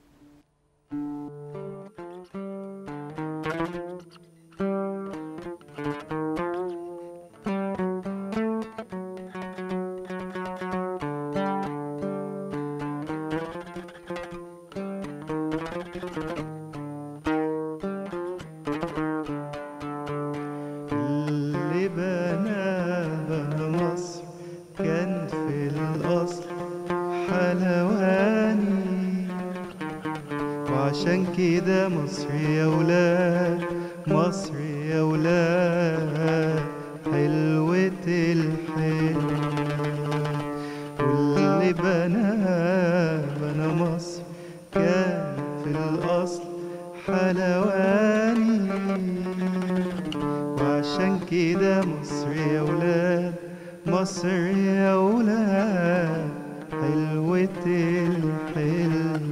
اللي بناها مصر كان في الأصل حلواني وعشان كده مصر يا ولاد مصر يا ولاد حلوة الحلوة واللي بناها بنى مصر كان في الأصل حلواني وعشان كده مصر يا ولاد مصر يا ولاد حلوة الحلوة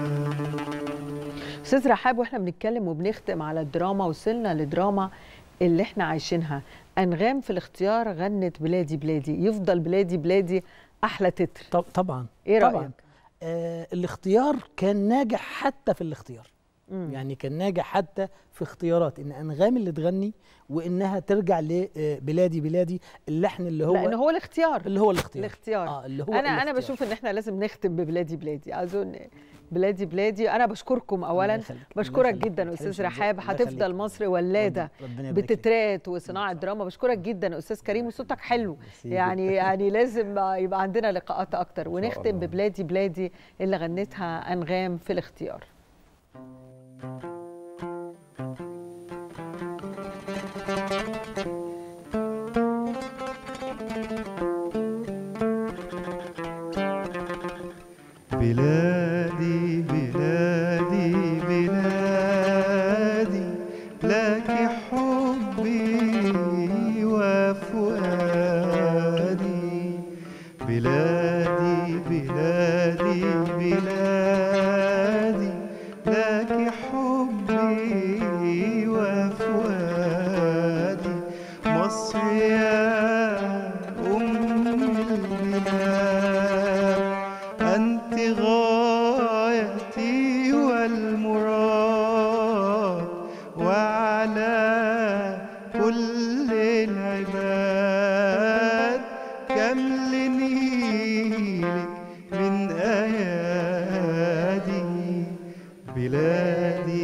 استاذ رحاب واحنا بنتكلم وبنختم على الدراما وصلنا لدراما اللي احنا عايشينها انغام في الاختيار غنت بلادي بلادي يفضل بلادي بلادي احلى تتر طب طبعا ايه طبعا رايك آه الاختيار كان ناجح حتى في الاختيار مم. يعني كان ناجح حتى في اختيارات ان انغام اللي تغني وانها ترجع لبلادي بلادي اللحن اللي هو لان هو الاختيار اللي هو الاختيار الاختيار اه اللي هو انا انا الاختيار. بشوف ان احنا لازم نختم ببلادي بلادي اظن بلادي بلادي انا بشكركم الله اولا يخليك، الله بشكرك يخليك، جدا ما استاذ تحرمش رحاب من ذوقك، الله هتفضل يخليك. مصر ولاده ربنا يبارك فيك. بتترات وصناعه دراما بشكرك جدا استاذ كريم وصوتك حلو ميرسي يعني جداً. يعني لازم يبقى عندنا لقاءات اكتر ونختم الله. ببلادي بلادي اللي غنتها انغام في الاختيار بلادي بلادي بلادي لك حبي وفؤادي غايتي والمراد وعلى كل العباد كمل نيلك من أيادي بلادي